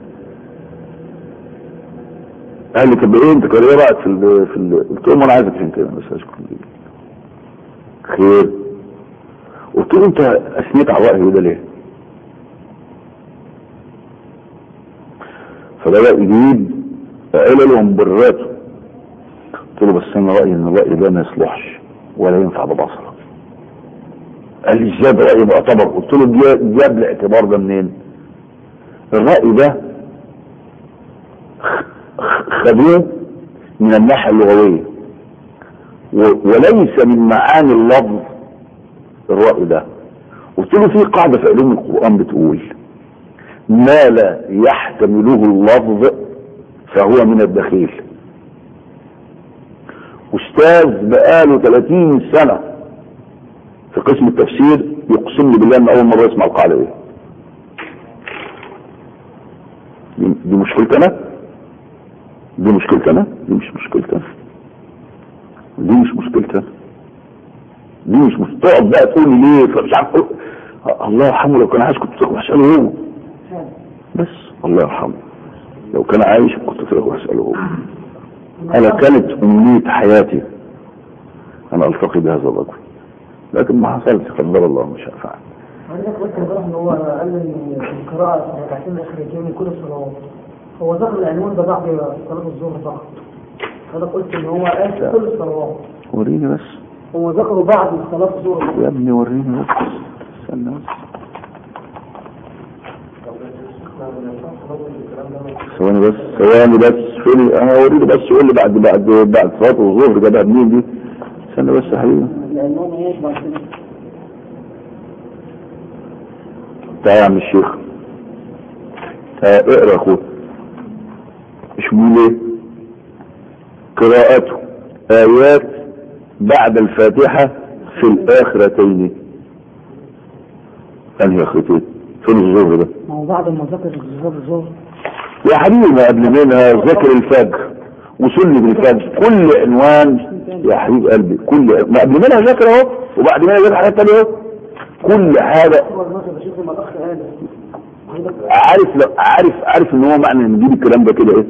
قال لي طب ايه انت كان ايه رايك في ال في ال قلت له ما انا عايزك في كده بس اشكر خير قلت له انت اثنيت على الرأي ده ليه فبدأ يجيب علل ومبرراته قلت له بس انا رأيي ان الرأي ده ما يصلحش ولا ينفع ببصره قال لي ازاي ده رأي معتبر قلت له جا- جاب الاعتبار ده منين الرأي ده خ- خ- خدوه من الناحية اللغوية و- وليس من معاني اللفظ الرأي ده قلت له في قاعدة في علوم القرآن بتقول ما لا يحتمله اللفظ فهو من الدخيل استاذ بقاله 30 سنة في قسم التفسير يقسم لي بالله ان اول مرة يسمع القاعدة دي دي دي مشكلتي انا دي مشكلتي انا دي مش مشكلتي انا دي مش مشكلتي انا دي مش مش تقعد بقى تقول لي ليه فمش عارف أقول- الله يرحمه لو كان عايش كنت تروح اساله هو بس الله يرحمه لو كان عايش كنت تروح اساله هو انا كانت امنية حياتي انا التقي بهذا الرجل لكن ما حصلش قدر الله ما شاء فعل عندك قلت امبارح ان هو قال ان القراءة في الركعتين الاخرين من كل الصلوات هو ذكر العنوان ده بعد صلاة الظهر فقط انا قلت ان هو قال في كل الصلوات وريني بس هو ذكره بعد صلاة الظهر فقط يا ابني وريني بس استنى بس ثواني بس ثواني بس فين انا اوريك بس يقول لي بعد بعد بعد صلاه الظهر جابها منين دي استنى بس يا حبيبي العنوان ايه بعد كده تعال يا عم الشيخ آه، اقرا يا اخويا اسمه ايه قراءته ايات بعد الفاتحة في الاخرتين انهي اخرتين فين الظهر ده ما هو بعد ما ذكر الظهر الظهر يا حبيبي ما قبل منها ذكر الفجر وسنة الفجر كل عنوان يا حبيب قلبي كل ما قبل منها ذكر اهو وبعد منها ذكر حاجات تانية اهو كل حاجة هو المثل بشوف ما الاخ قال عندك عارف لو عارف عارف ان هو معنى ان نجيب الكلام ده كده ايه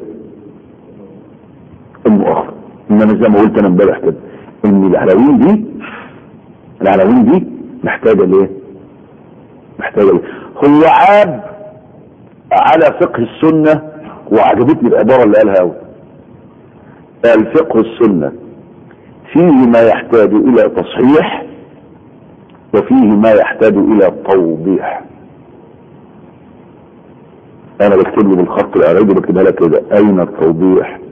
المؤخر ان انا زي ما قلت انا امبارح كده ان العناوين دي العناوين دي محتاجه لايه محتاجه ليه هو عاب على فقه السنه وعجبتني العباره اللي قالها قوي قال فقه السنه فيه ما يحتاج الى تصحيح وفيه ما يحتاج الى توضيح انا بكتب له بالخط الاعرابي بكتبها لك كده اين التوضيح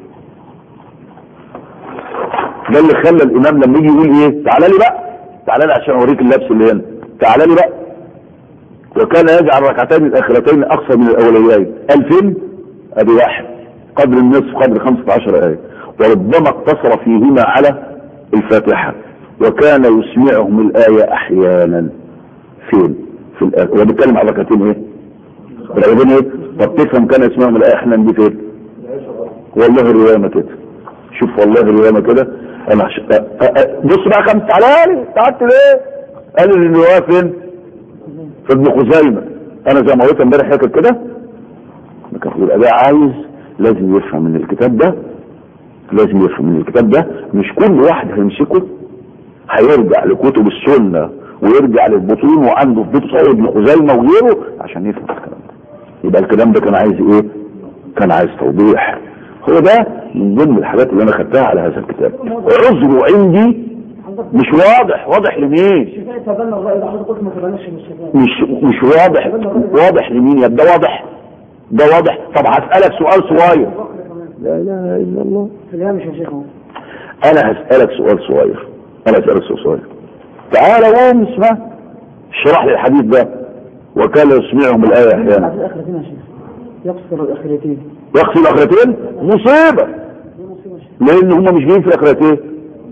ده اللي خلى الامام لما يجي يقول ايه تعالى لي بقى تعالى لي عشان اوريك اللبس اللي هنا تعالى لي بقى وكان يجعل ركعتين الاخرتين اقصر من الاوليين الفين ادي واحد قدر النصف قدر 15 ايه وربما اقتصر فيهما على الفاتحه وكان يسمعهم الايه احيانا فين في الايه هو بيتكلم على ركعتين ايه العيبين ايه طب تفهم كان يسمعهم الايه احيانا دي فين والله الروايه ما كده شوف والله الروايه ما كده انا عش... أ... أ... أ... بص بقى خمس تعالى لي قعدت ليه قال لي الروايه فين في ابن خزيمه انا زي ما قلت امبارح فاكر كده لكن يبقى ده عايز لازم يفهم من الكتاب ده لازم يفهم من الكتاب ده مش كل واحد هيمسكه هيرجع لكتب السنه ويرجع للبطون وعنده في بيته صحيح ابن خزيمه وغيره عشان يفهم الكلام ده يبقى الكلام ده كان عايز ايه؟ كان عايز توضيح هو ده من ضمن الحاجات اللي انا خدتها على هذا الكتاب عذره عندي مش واضح واضح لمين الشافعي تبنى الرأي ده حضرتك قلت ما تبناش من الشافعي مش مش واضح واضح لمين يا ده واضح ده واضح طب هسألك سؤال صغير لا اله الا الله في الهامش يا شيخ اهو انا هسألك سؤال صغير انا هسألك سؤال صغير تعالى قوم اسمع اشرح لي الحديث ده وكان يسمعهم الآية احيانا بعد الاخرتين يا شيخ يقصر الاخرتين يقصد الاخرتين مصيبة دي مصيبه يا شيخ لان هم مش جايين في الاخرتين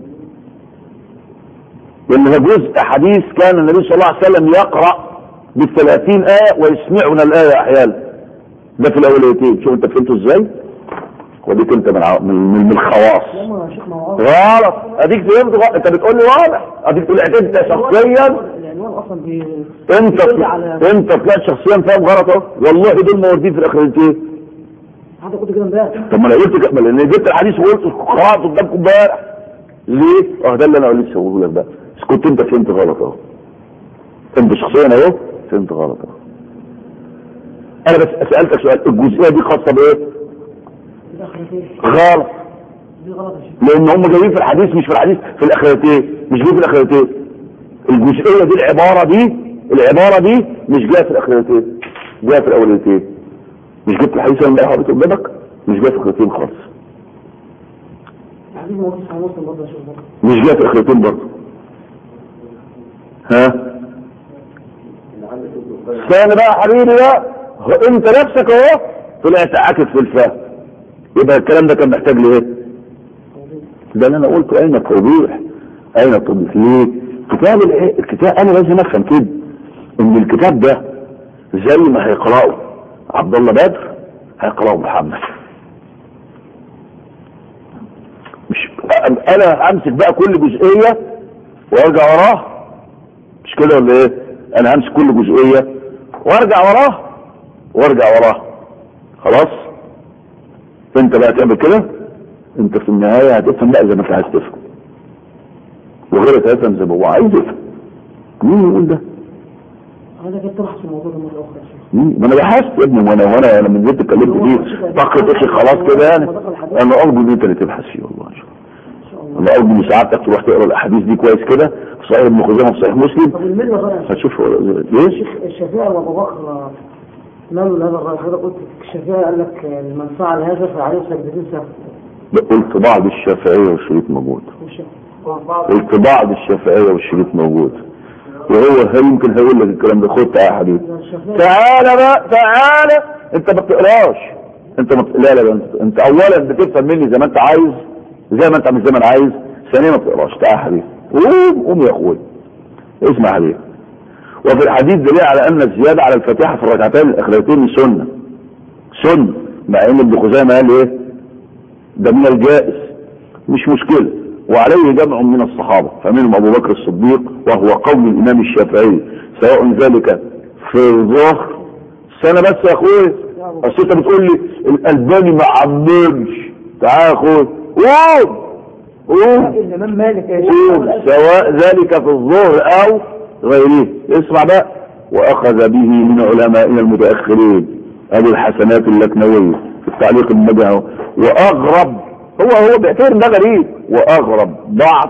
لان ده جزء حديث كان النبي صلى الله عليه وسلم يقرأ بالثلاثين آية ويسمعنا الآية احيانا ده في الاوليتين شوف انت فهمته ازاي وديك انت من ع- من, من, من الخواص لما يا شيخ ما هو غلط اديك فهمت غلط انت بتقول لي واضح اديك تقول انت شخصيا العنوان اصلا بي انت بيدل على انت طلعت شخصيا فاهم غلط اهو والله دول موردين في الاخرتين حضرتك قلت كده امبارح طب ما انا قلت كده- ما لان جبت الحديث وقلت قرات قدامكم امبارح ليه؟ اه ده اللي انا لسه بقوله لك بقى بس كنت انت فهمت غلط اهو انت شخصيا اهو فهمت غلط اهو انا بس سالتك سؤال الجزئيه دي خاصه بايه؟ الاخرتين غلط دي غلط يا شيخ لان هم جايين في الحديث مش في الحديث في الاخرتين مش جايين في الاخرتين الجزئيه دي العباره دي العباره دي مش جايه في الاخرتين جايه في الاوليتين مش جبت الحديث اللي امبارح حاطط قدامك مش جايه في الاخرتين خالص الحديث موجود في مسلم برضه يا شيخ برضه مش جايه في الاخرتين برضه ها اللي عندك ابن القيم استنى بقى يا حبيبي بقى هو انت نفسك اهو طلعت عاكس في الفهم يبقى الكلام ده كان محتاج لايه؟ ده اللي انا قلته اين التوضيح؟ اين التوضيح؟ ليه؟ كتاب الع- الكتاب انا لازم افهم كده ان الكتاب ده زي ما هيقراه عبد الله بدر هيقراه محمد مش انا همسك بقى كل جزئيه وارجع وراه مش كده ولا ايه؟ انا همسك كل جزئيه وارجع وراه وارجع وراه خلاص انت بقى تعمل كده انت في النهايه هتفهم بقى زي ما انت عايز تفهم وغيرك هيفهم زي ما هو عايز يفهم مين يقول ده؟ حضرتك كنت تبحث في الموضوع ده مره اخرى يا شيخ مين؟ ما انا بحثت يا ابني وانا وانا لما نزلت اتكلمت فيه طاقة اخي خلاص كده يعني انا ارجو ان انت اللي تبحث فيه والله ان شاء الله انا ارجو ان سعادتك تروح تقرا الاحاديث دي كويس كده في صحيح ابن خزيمه في صحيح مسلم طب المله بقى يا شيخ هتشوف هو ليه؟ الشيخ الشافعي وابو بكر مالوا هذا الرأي حضرتك قلت الشافعي قال لك من فعل هذا فعليه سجدتين سهل قلت بعض الشافعيه والشريط موجود بعض قلت بعض الشافعيه والشريط موجود وهو هي- يمكن هيقول لك الكلام ده خد تعالى يا حبيبي تعالى بقى تعالى انت ما بتقراش انت ما بت- لا لا لا انت, انت اولا بتفهم مني زي ما انت عايز زي ما انت مش زي ما انا عايز ثانيا ما بتقراش تعالى يا حبيبي قوم قوم يا اخويا اسمع يا حبيبي وفي الحديث دليل على ان الزياده على الفاتحه في الركعتين الاخرتين سنه سنه مع ان ابن خزيمه قال ايه ده من الجائز مش مشكله وعليه جمع من الصحابه فمنهم ابو بكر الصديق وهو قول الامام الشافعي سواء ذلك في الظهر سنه بس يا اخويا اصل انت بتقول لي الالباني ما عممش تعال يا اخويا قوم قوم الامام مالك يا يقول سواء ذلك في الظهر او غيره اسمع بقى واخذ به من علمائنا المتاخرين ابو الحسنات اللكنوي في التعليق المدهو واغرب هو هو بيعتبر ده غريب واغرب بعض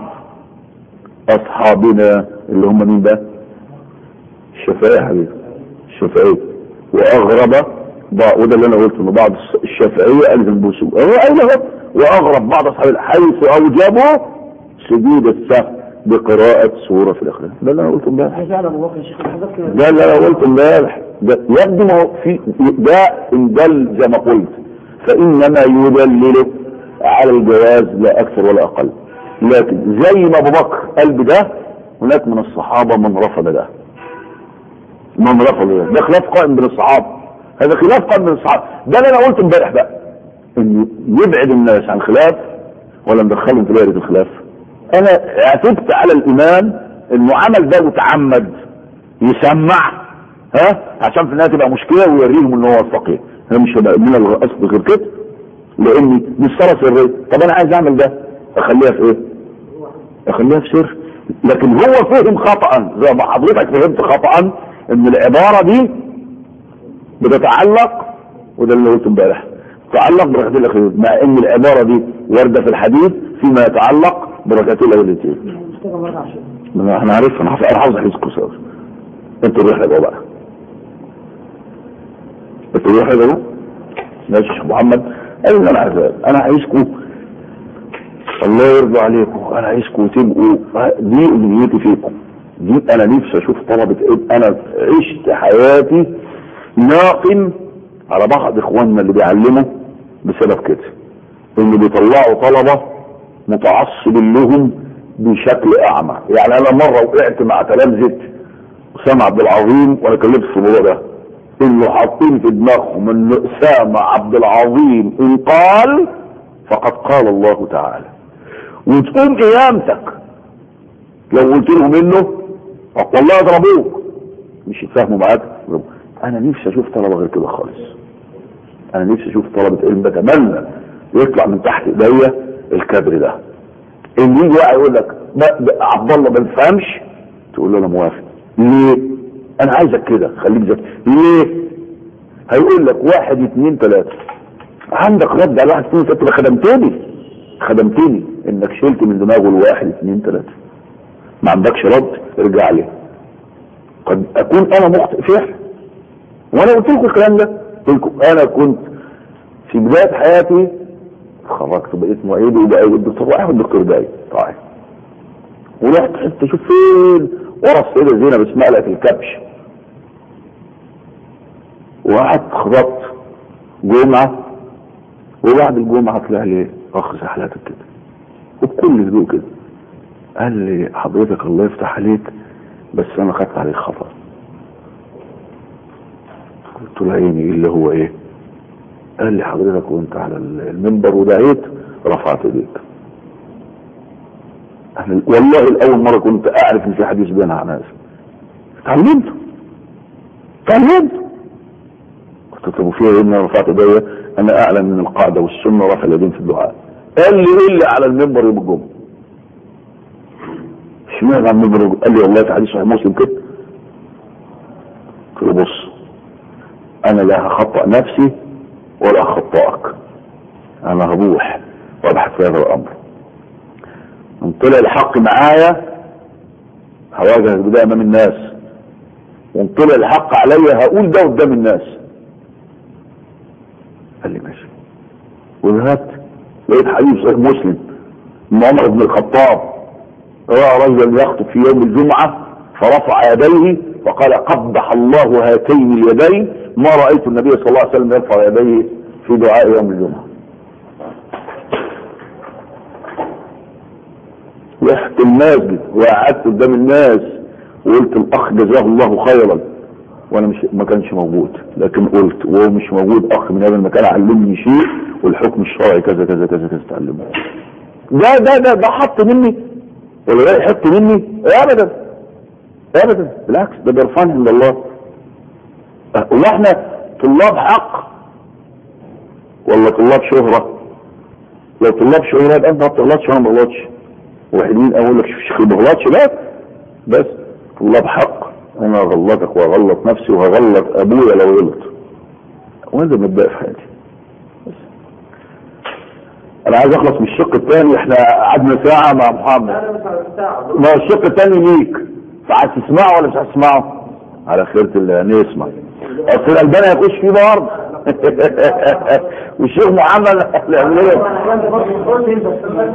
اصحابنا اللي هم مين بقى الشافعي يا حبيبي الشافعي واغرب بعض وده اللي انا قلته ان بعض الشافعيه قال البوسو هو قال اهو واغرب بعض اصحاب حيث اوجبوا سجود السهو بقراءة سورة في الأخير ده اللي أنا قلته امبارح عايز اعلم ابو بكر يا شيخ حضرتك ده اللي أنا قلته امبارح ده يبدو ما هو في ده إن دل زي ما قلت فإنما يدلل على الجواز لا أكثر ولا أقل لكن زي ما أبو بكر قال بده هناك من الصحابة من رفض ده من رفض ده ده خلاف قائم بين الصحابة هذا خلاف قائم بين الصحابة ده اللي أنا قلته امبارح بقى إنه يبعد الناس عن خلاف ولا ندخلهم في دائرة الخلاف انا اعتبت على الامام انه عمل ده متعمد يسمع ها عشان في النهايه تبقى مشكله ويوريهم ان هو الفقيه انا مش هبقى من القصد غير كده لاني مش صلاه سريه طب انا عايز اعمل ده اخليها في ايه؟ اخليها في سر لكن هو فهم خطا زي ما حضرتك فهمت خطا ان العباره دي بتتعلق وده اللي قلته امبارح تتعلق بركعتين الاخيرين مع ان العباره دي وارده في الحديث فيما يتعلق بركعتين الاخيرين محتاج مرجع شيء ما احنا عارف انا حافظ انا حافظ حديثكم سوا انتوا روح يا بقى انتوا روح يا بقى ماشي يا شيخ محمد قال لي انا عايز انا عايزكم الله يرضى عليكم انا عايزكم تبقوا دي امنيتي فيكم دي انا نفسي اشوف طلبة ايه انا عشت حياتي ناقم على بعض اخواننا اللي بيعلموا بسبب كده اللي بيطلعوا طلبة متعصب لهم بشكل اعمى يعني انا مرة وقعت مع تلامذة اسامة عبد العظيم وانا كلمت في الموضوع ده انه حاطين في دماغهم ان اسامة عبد العظيم ان قال فقد قال الله تعالى وتقوم قيامتك لو قلت لهم انه والله يضربوك مش يتفاهموا معاك يضربوك. انا نفسي اشوف طلبه غير كده خالص انا نفسي اشوف طلبه علم بتمنى يطلع من تحت ايديا الكادر ده ان يجي واحد يقول لك ب- ب- عبد الله ما بيفهمش تقول له انا موافق ليه انا عايزك كده خليك ذكي ليه هيقول لك واحد اتنين تلاته عندك رد على واحد اتنين تلاته تبقى خدمتني خدمتني انك شلت من دماغه الواحد اتنين تلاته ما عندكش رد ارجع لي قد اكون انا مخطئ فعلا وانا قلت لكم الكلام ده قلت لكم انا كنت في بدايه حياتي خرجت بقيت معيد وبقى الدكتور واحد والدكتور باي طيب ورحت حته اشوف فين ورا السيده زينب اسمها لك الكبش وقعدت خبطت جمعه وبعد الجمعه طلع لي اخ زحلاتك كده وبكل هدوء كده قال لي حضرتك الله يفتح عليك بس انا خدت عليك خطأ قلت له عيني ايه اللي هو ايه قال لي حضرتك وانت على المنبر ودعيت رفعت ايديك أنا والله الاول مره كنت اعرف ان في حديث بين ناس اتعلمت اتعلمت قلت طب وفيها ايه ان انا رفعت ايديا انا اعلم من القاعده والسنه رفع اليدين في الدعاء قال لي ايه اللي على المنبر يوم الجمعه اشمعنى على المنبر قال لي والله في حديث صحيح مسلم كده قلت له بص انا لا هخطأ نفسي ولا هخطئك انا هروح وابحث في هذا الامر ان طلع الحق معايا هواجهك بده امام الناس وان طلع الحق عليا هقول ده قدام الناس قال لي ماشي وذهبت لقيت حديث صحيح مسلم ان عمر بن الخطاب راى رجلا يخطب في يوم الجمعه فرفع يديه وقال قبح الله هاتين اليدين ما رأيت النبي صلى الله عليه وسلم يرفع يديه في دعاء يوم الجمعة رحت المسجد وقعدت قدام الناس وقلت الاخ جزاه الله خيرا وانا مش ما كانش موجود لكن قلت وهو مش موجود اخ من هذا المكان علمني شيء والحكم الشرعي كذا كذا كذا كذا تعلمه ده ده ده ده حط مني ولا ده يحط مني ابدا ابدا بالعكس ده بيرفعني عند الله أه، واحنا طلاب حق ولا طلاب شهرة لو طلاب شهرة يبقى انت ما بتغلطش وانا ما بغلطش وحدين اقول لك شوف الشيخ ما بغلطش لا بس طلاب حق انا هغلطك وهغلط نفسي وهغلط ابويا لو غلط وهذا مبدأ في حياتي بس. انا عايز اخلص من الشق الثاني احنا قعدنا ساعة مع محمد انا مش على الساعه ما هو الشق الثاني ليك فعايز تسمعه ولا مش عايز تسمعه على خيرة الله نسمع اصل الالباني هيخش فيه برضه والشيخ محمد العملية انا كنت برضه قلت انت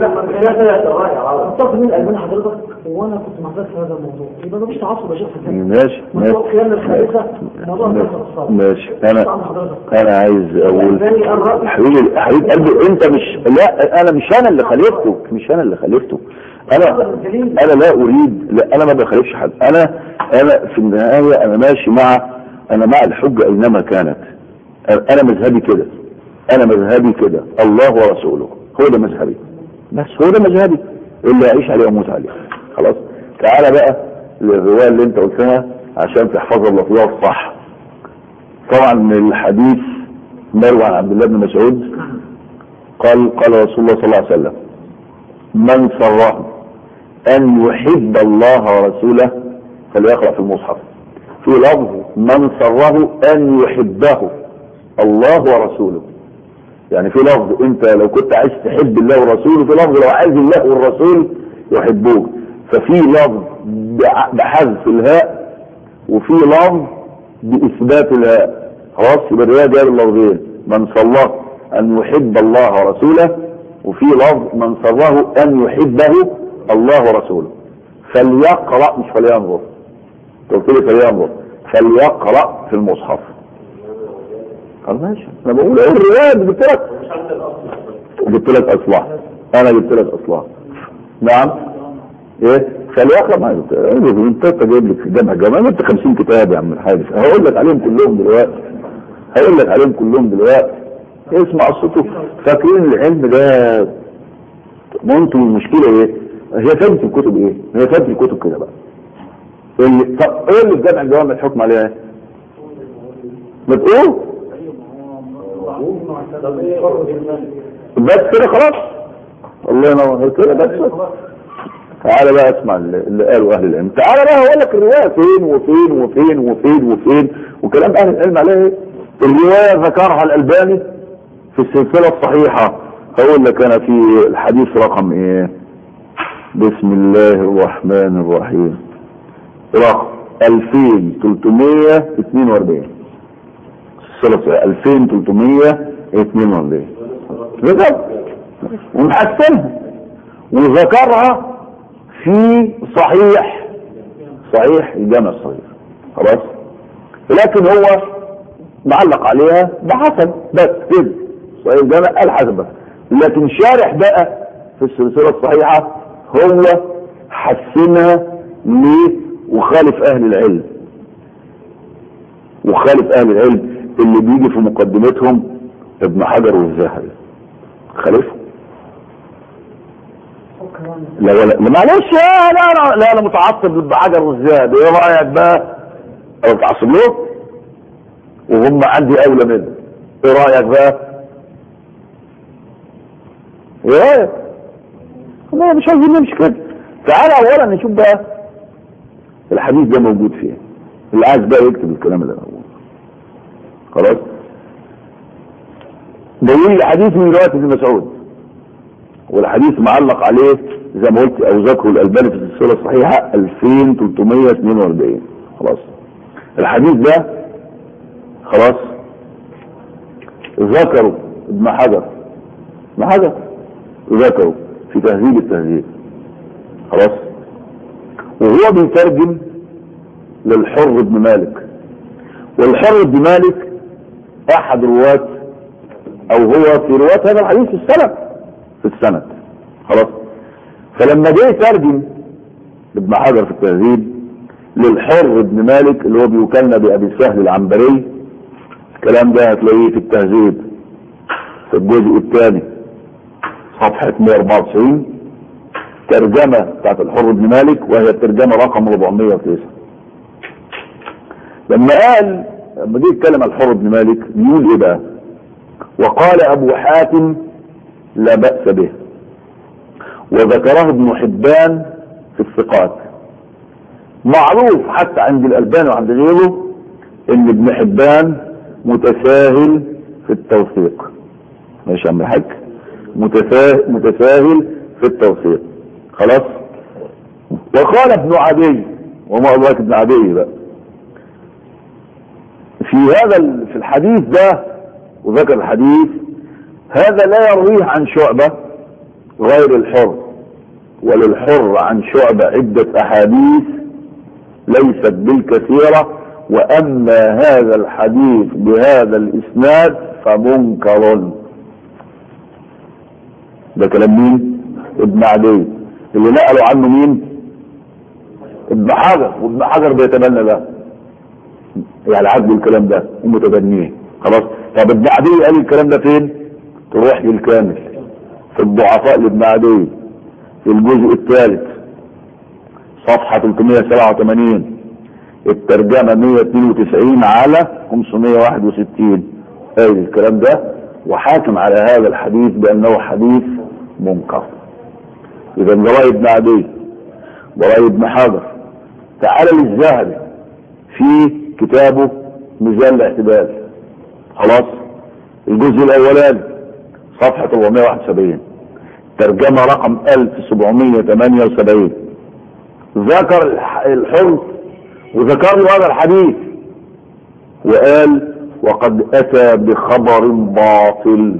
مصطفى مين الالمان حضرتك وانا كنت محضر في هذا الموضوع يبقى ده مش تعصب يا شيخ في الفن. ماشي موضوع ماشي قيام الخليفه موضوع الخليفه الصالح ماشي انا طبعا حضرتك انا عايز اقول الالباني قال راي حبيبي حبيب قلبي انت مش لا انا مش انا اللي خالفته مش انا اللي خالفته انا انا لا اريد لا انا ما بخالفش حد انا انا في النهايه انا ماشي مع انا مع الحجه اينما كانت انا مذهبي كده انا مذهبي كده الله ورسوله هو ده مذهبي بس هو ده مذهبي اللي اعيش عليه واموت عليه خلاص تعالى بقى للروايه اللي انت قلتها عشان تحفظها اللفظيه الصح طبعا من الحديث مروي عن عبد الله بن مسعود قال قال رسول الله صلى الله عليه وسلم من سره ان يحب الله ورسوله فليقرا في المصحف في لفظ من سره ان يحبه الله ورسوله يعني في لفظ انت لو كنت عايز تحب الله ورسوله في لفظ لو عايز الله والرسول يحبوك ففي لفظ بع- بحذف الهاء وفي لفظ باثبات الهاء خلاص يبقى الروايه جايه باللفظين من صلاه ان يحب الله ورسوله وفي لفظ من سره ان يحبه الله ورسوله فليقرا مش فلينظر قلت لي فلينظر فليقرا في المصحف قال ماشي انا بقول ايه الروايه دي جبت لك مش عند الاصل جبت لك اصلاح انا جبت لك اصلاح نعم ايه فليقرا ما جبت انت انت جايب لك في الجامعه الجامعه جبت 50 كتاب يا عم الحارس هقول لك عليهم كلهم دلوقتي هقول لك عليهم كلهم دلوقتي اسمع الصوت فاكرين العلم ده ما انتوا المشكله ايه هي فهمت الكتب ايه هي فهمت الكتب كده بقى اللي طب ايه اللي في جامع الجوامع الحكم عليها ايه ما تقول طب ايه بس كده خلاص الله ينور كده بس تعالى بقى اسمع اللي اللي قاله اهل العلم تعالى بقى هقول لك الروايه فين وفين وفين وفين وفين وكلام اهل العلم عليها ايه الروايه ذكرها الالباني في السلسله الصحيحه هقول لك انا في الحديث رقم ايه بسم الله الرحمن الرحيم رقم 2342 السلسله الصحيحة 2342 ذكر ومحسنها وذكرها في صحيح صحيح الجامع الصغير خلاص لكن هو معلق عليها بحسن بس كده صحيح الجامع قال حسن بس لكن شارح بقى في السلسلة الصحيحة هو حسنها ليه وخالف اهل العلم وخالف اهل العلم اللي بيجي في مقدمتهم ابن حجر والذهبي خالفهم لا لا لا معلش لا لا لا انا متعصب لابن حجر والذهبي ايه رايك بقى انا متعصب له وهم عندي اولى منه ايه رايك بقى ايه رايك لا مش عايزين نمشي كده تعالى اولا نشوف بقى الحديث ده موجود فين اللي عايز بقى يكتب الكلام اللي انا بقوله خلاص دليل الحديث من روايه ابن مسعود والحديث معلق عليه زي ما قلت او ذكره الالباني في السلسله الصحيحه 2342 خلاص الحديث ده خلاص ذكره ابن حجر ابن حجر ذكره في تهذيب التهذيب خلاص وهو بيترجم للحر بن مالك والحر بن مالك احد رواة او هو في رواة هذا الحديث في السند في السند خلاص فلما جه يترجم ابن حجر في التهذيب للحر بن مالك اللي هو بيكلنا بأبي سهل العنبري الكلام ده هتلاقيه في التهذيب في الجزء الثاني صفحة 194 ترجمة بتاعت الحر بن مالك وهي الترجمة رقم 409 لما قال لما جه يتكلم عن الحر بن مالك بيقول ايه بقى وقال ابو حاتم لا بأس به وذكره ابن حبان في الثقات معروف حتى عند الألباني وعند غيره ان ابن حبان متساهل في التوثيق ماشي يا عم الحاج متساهل, متساهل في التوثيق خلاص وقال ابن عدي وما أدراك ابن عدي بقى في هذا ال- في الحديث ده وذكر الحديث هذا لا يرويه عن شعبة غير الحر وللحر عن شعبة عدة أحاديث ليست بالكثيرة وأما هذا الحديث بهذا الإسناد فمنكر ده كلام مين؟ ابن عدي اللي نقلوا عنه مين؟ ابن حجر وابن حجر بيتبنى ده يعني عدوا الكلام ده ومتبنيه خلاص طب ابن عدي قال الكلام ده فين؟ تروح للكامل في الضعفاء لابن عدي في الجزء الثالث صفحة 387 الترجمة 192 على 561 اي الكلام ده وحاكم على هذا الحديث بأنه حديث منكر إذا ده رأي ابن عدي ده رأي ابن حجر تعالى للذهبي في كتابه ميزان الاعتدال خلاص الجزء الأولاني صفحة 471 ترجمة رقم 1778 ذكر الح- الحر وذكر له هذا الحديث وقال وقد أتى بخبر باطل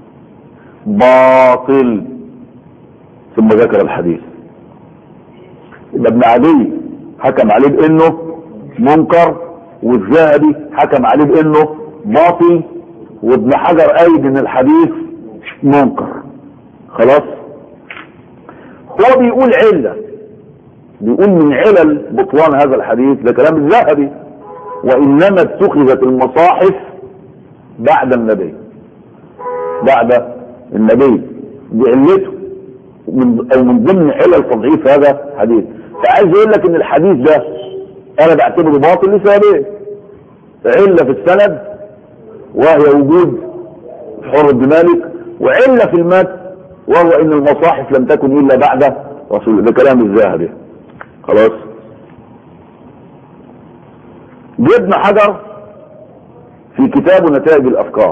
باطل ثم ذكر الحديث يبقى ابن عدي حكم عليه بانه منكر والذهبي حكم عليه بانه باطل وابن حجر ايد ان الحديث منكر خلاص هو بيقول علة بيقول من علل بطلان هذا الحديث ده كلام الذهبي وانما اتخذت المصاحف بعد النبي بعد النبي بعلته من او من ضمن علل تضعيف هذا الحديث فعايز يقول لك ان الحديث ده انا بعتبره باطل لسببين علة في السند وهي وجود حر بن مالك وعلة في المتن وهو ان المصاحف لم تكن الا بعد رسول ده كلام الذهبي خلاص ابن حجر في كتابه نتائج الافكار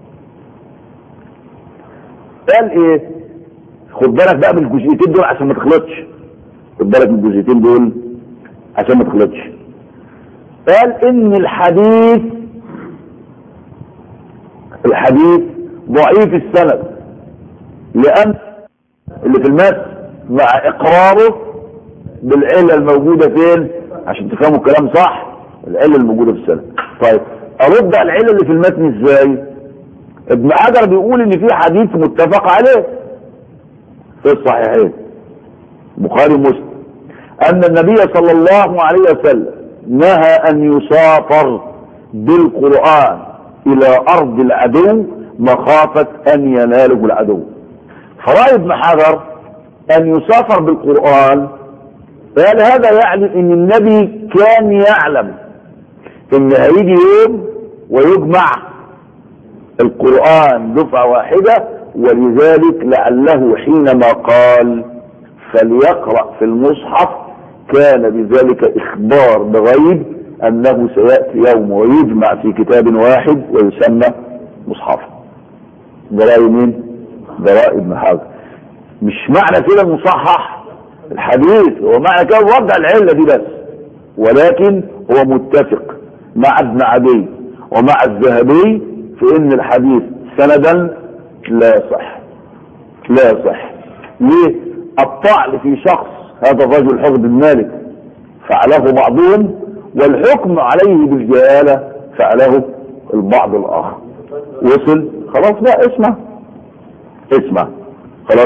قال ايه خد بالك بقى من الجزئيتين دول عشان ما تخلطش خد بالك من الجزئيتين دول عشان ما تخلطش قال ان الحديث الحديث ضعيف السند لان اللي في المتن مع اقراره بالعلة الموجودة فين عشان تفهموا الكلام صح العلة الموجودة في السند طيب ارد على العلة اللي في المتن ازاي ابن حجر بيقول ان في حديث متفق عليه في الصحيحين بخاري ومسلم ان النبي صلى الله عليه وسلم نهى ان يسافر بالقرآن الى ارض العدو مخافة ان يناله العدو فرأي ابن حجر ان يسافر بالقرآن قال هذا يعني ان النبي كان يعلم ان هيجي يوم ويجمع القرآن دفعة واحدة ولذلك لعله حينما قال فليقرأ في المصحف كان بذلك اخبار بغيب انه سيأتي يوم ويجمع في كتاب واحد ويسمى مصحفا ده رأي مين ده رأي ابن حجر مش معنى كده مصحح الحديث هو معنى كده وضع العلة دي بس ولكن هو متفق مع ابن عدي ومع الذهبي في ان الحديث سندا لا يصح لا يصح ليه الطعن في شخص هذا الرجل حر بن مالك فعله بعضهم والحكم عليه بالجهالة فعله البعض الآخر وصل خلاص بقى اسمع اسمع خلاص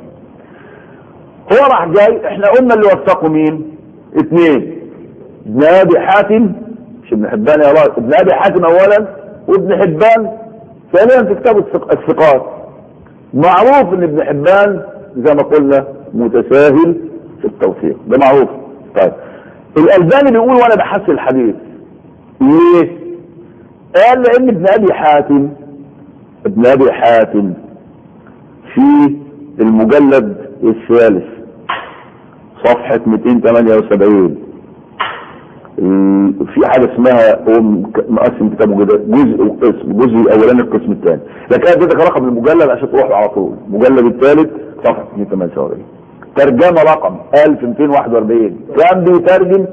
هو راح جاي احنا قلنا اللي وثقوا مين اثنين ابن ابي حاتم مش ابن حبان يا الله ابن ابي حاتم اولا وابن حبان ثانيا في كتاب الثق- الثقات معروف ان ابن حبان زي ما قلنا متساهل في التوثيق ده معروف طيب الالباني بيقول وانا بحث الحديث ليه قال لان ابن ابي حاتم ابن ابي حاتم في المجلد الثالث صفحة 278 ال- في حاجة اسمها هو مك- مقسم كتابه كده جزء وقسم الجزء الاولاني القسم الثاني لكن انا اديتك رقم المجلد عشان تروح له على طول المجلد الثالث صفحة 278 ترجمة رقم 1241 كان بيترجم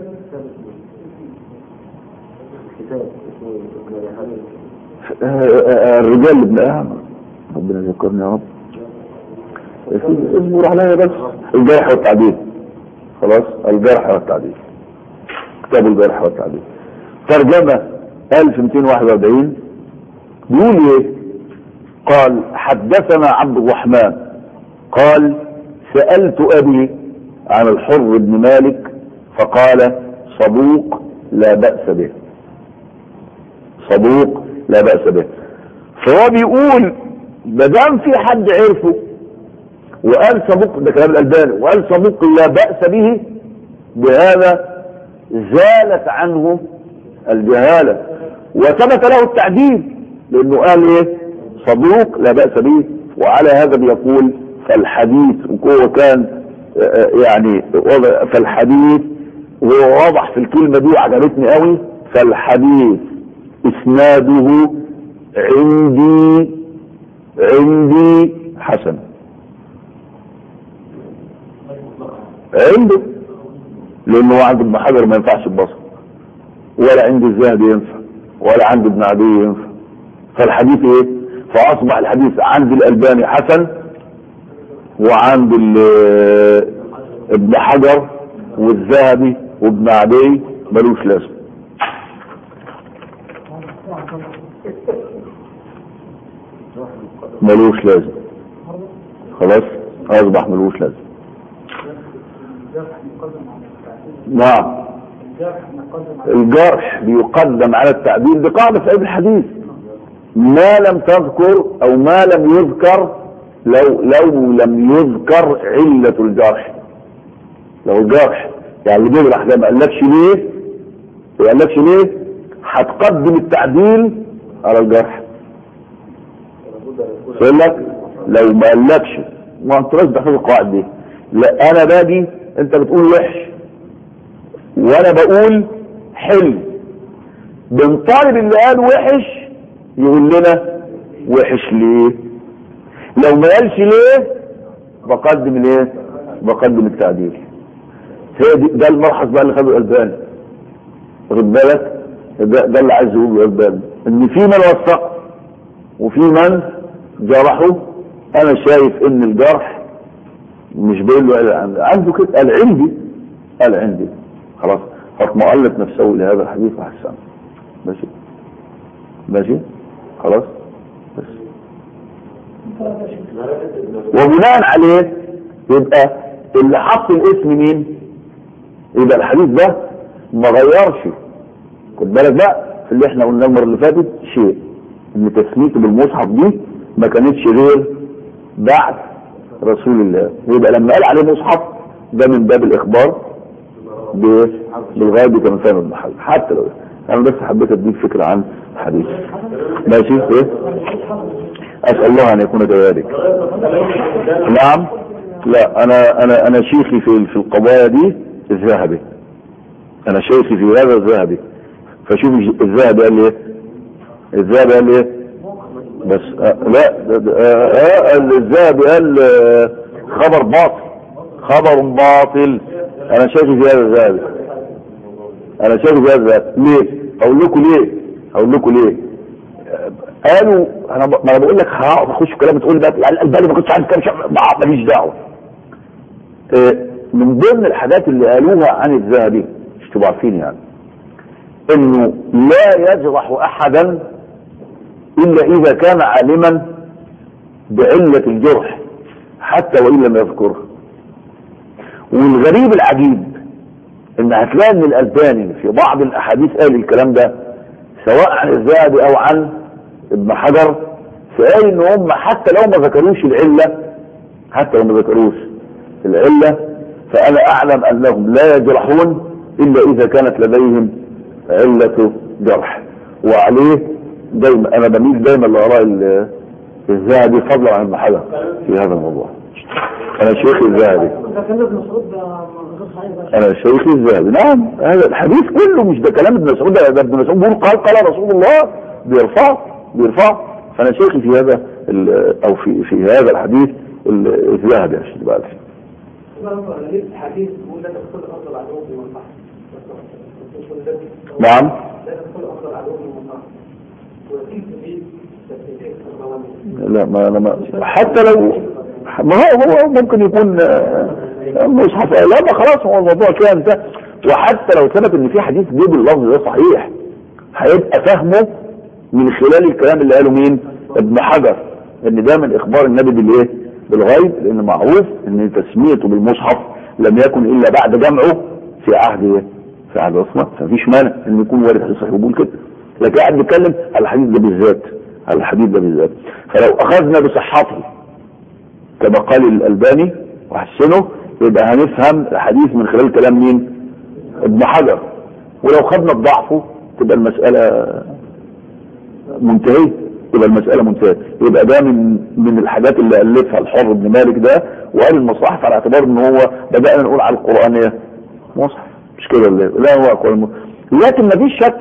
كتاب اسمه ابن ابي حاتم آه، آه، الرجال اللي ابن اهم ربنا يذكرني يا رب اسمه راح لها بس الجرح والتعديل خلاص الجرح والتعديل كتاب الجرح والتعديل ترجمة 1241 بيقول ايه قال حدثنا عبد الرحمن قال سألت أبي عن الحر بن مالك فقال صدوق لا بأس به صدوق لا بأس به فهو بيقول ما دام في حد عرفه وقال صدوق ده كلام الألباني وقال صدوق لا بأس به بهذا زالت عنه الجهالة وثبت له التعديل لأنه قال إيه صدوق لا بأس به وعلى هذا بيقول فالحديث وهو كان آه، آه، يعني وضع- فالحديث وهو واضح في الكلمة دي وعجبتني قوي فالحديث اسناده عندي عندي حسن عنده لانه هو عند ابن حجر ما ينفعش البصر ولا عند الذهبي ينفع ولا عند ابن عدي ينفع فالحديث ايه فاصبح الحديث عند الالباني حسن وعند ال- ابن حجر والذهبي وابن عدي ملوش لازمه ملوش لازم خلاص اصبح ملوش لازم نعم الجرح بيقدم على التعديل دي قاعدة في علم الحديث ما لم تذكر او ما لم يذكر لو لو لم يذكر علة الجرح لو الجرح يعني اللي بيجرح ده ما قالكش ليه ما قالكش ليه هتقدم التعديل على الجرح يقول لك لو ما قالكش ما انت لازم تحفظ القواعد دي لا انا باجي انت بتقول وحش وانا بقول حلو بنطالب اللي قال وحش يقول لنا وحش ليه لو ما قالش ليه بقدم الايه بقدم التعديل هي دي ده الملحظ بقى اللي خده الالباني واخد بالك ده, ده اللي عايز يقوله الالباني ان في من وثق وفي من جرحه انا شايف ان الجرح مش بيقول له قال عنده كده قال عندي قال عندي خلاص فاطمأنت نفسه لهذا الحديث وحسن ماشي ماشي خلاص بس وبناء عليه يبقى اللي حط الاسم مين يبقى الحديث ده ما غيرش خد بالك بقى في اللي احنا قلناه المره اللي فاتت شيء ان تسميته بالمصحف دي ما كانتش غير بعد رسول الله ويبقى لما قال عليه مصحف ده من باب الاخبار ب- بالغيب كما كان المحل حتى لو انا بس حبيت اديك فكره عن الحديث ماشي ايه اسال الله ان يكون كذلك نعم لا انا انا انا شيخي في في القضايا دي الذهبي انا شيخي في هذا الذهبي فشوف الذهبي قال لي ايه الذهبي قال لي ايه بس آه لا ده- ده- آه آه الذهبي قال آه خبر باطل خبر باطل انا شايف في هذا الذهبي انا شايف في هذا الذهبي ليه اقول لكم ليه اقول لكم ليه آه، قالوا انا ب... ما انا بقول لك هقعد اخش في كلام تقول لي بقى يعني الالباني ما كنتش عارف كام شهر ضعف ماليش دعوه آه، من ضمن الحاجات اللي قالوها عن الذهبي مش تبقوا عارفين يعني انه لا يجرح احدا الا اذا كان عالما بعلة الجرح حتى وان لم يذكره والغريب العجيب ان هتلاقي ان الالباني في بعض الاحاديث قال الكلام ده سواء عن الذهبي او عن ابن حجر فقال ان هم حتى لو ما ذكروش العله حتى لو ما ذكروش العله فانا اعلم انهم لا يجرحون الا اذا كانت لديهم علة جرح وعليه دايما انا بميل دايما لاراء ال- الذهبي فضلا عن ابن حجر في هذا الموضوع انا شيخ الذهبي ده كان ابن مسعود ده غير صحيح بقى انا شيخ الذهبي نعم هذا الحديث كله مش ده كلام ابن مسعود ده ده ابن مسعود بيقول قال قال رسول الله بيرفع بيرفع فانا شيخي في هذا ال- او في في هذا الحديث ال- الذهبي عشان تبقى عارف. حديث يقول لا تدخل افضل عدو في المصلحه نعم لا تدخل افضل عدو في المصلحه وفي سبيل تسليم لا ما انا ما حتى لو ما هو هو ممكن يكون آه، مصحف لا ما خلاص هو الموضوع كده انتهى وحتى لو ثبت ان في حديث جيب اللفظ ده صحيح هيبقى فهمه من خلال الكلام اللي قاله مين ابن حجر ان ده من اخبار النبي بالايه بالغيب لان معروف ان تسميته بالمصحف لم يكن الا بعد جمعه في عهد ايه في عهد عثمان فمفيش مانع ان يكون وارد حديث صحيح ويقول كده لكن قاعد بيتكلم على الحديث ده بالذات على الحديث ده بالذات فلو اخذنا بصحته كما قال الألباني وحسنه يبقى هنفهم الحديث من خلال كلام مين ابن حجر ولو خدنا بضعفه تبقى المسألة منتهية تبقى المسألة منتهية يبقى ده من من الحاجات اللي ألفها الحر بن مالك ده وقال المصاحف على اعتبار ان هو بدأنا نقول على القرآن ايه مصحف مش كده اللي لا هو قرآن لكن ما فيش شك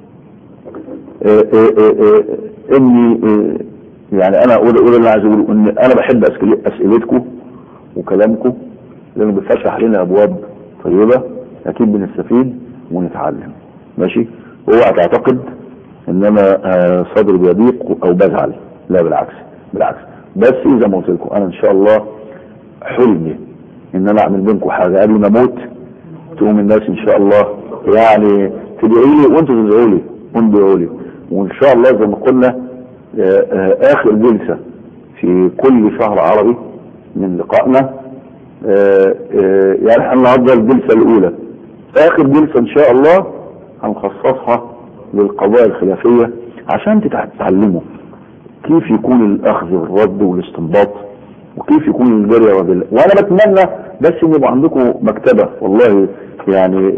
آه، آه، آه، آه، اني آه، يعني انا اقول اقول اللي أنا عايز اقوله ان انا بحب أسئل- اسئلتكم وكلامكم لانه بيفتح علينا ابواب طيبه اكيد بنستفيد ونتعلم ماشي اوعى تعتقد ان انا آه، صدري بيضيق او بزعل لا بالعكس بالعكس بس زي ما قلت لكم انا ان شاء الله حلمي ان انا اعمل بينكم حاجه قبل ما اموت تقوم الناس ان شاء الله يعني تدعي لي وانتوا تدعوا لي وانتوا تدعوا لي وان شاء الله زي ما قلنا آه، آه، اخر جلسه في كل شهر عربي من لقائنا آه، آه، يعني احنا النهارده الجلسه الاولى اخر جلسه ان شاء الله هنخصصها للقضايا الخلافيه عشان تتع- تتعلموا كيف يكون الاخذ والرد والاستنباط وكيف يكون الجري وبال وانا بتمنى بس ان يبقى عندكم مكتبه والله يعني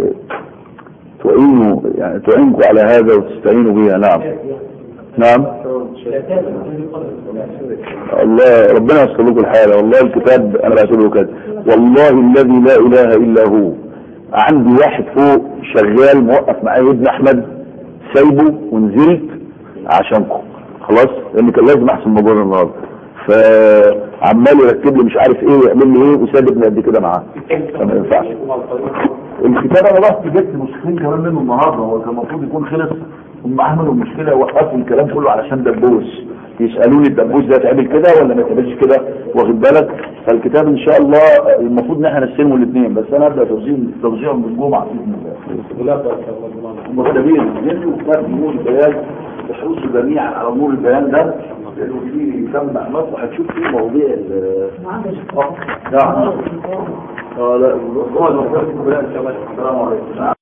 تعينوا يعني تعينكم على هذا وتستعينوا بها نعم نعم الله ربنا ييسر لكم الحاله والله الكتاب انا بعتبره كده والله الذي لا اله الا هو عندي واحد فوق شغال موقف معايا ابن احمد سايبه ونزلت عشانكم خلاص لان كان لازم احسن الموضوع ده النهارده فعمال يركب لي مش عارف ايه يعمل لي ايه وسابقني قد كده معاه فما ينفعش الكتاب انا رحت جبت نسختين كمان منه النهارده هو كان المفروض يكون خلص هم عملوا المشكله وقفوا الكلام كله علشان دبوس يسالوني الدبوس ده يتعمل كده ولا ما يتعملش كده واخد بالك فالكتاب ان شاء الله المفروض ان احنا نستلمه الاثنين بس انا ابدا توزيع توزيعهم بالجمعه باذن الله مختبين يجوا كتاب نور البيان يحرصوا جميعا على نور البيان ده لانه فيه كم معلومات وهتشوف فيه مواضيع ال ما عندش نعم اه لا هو المفروض السلام عليكم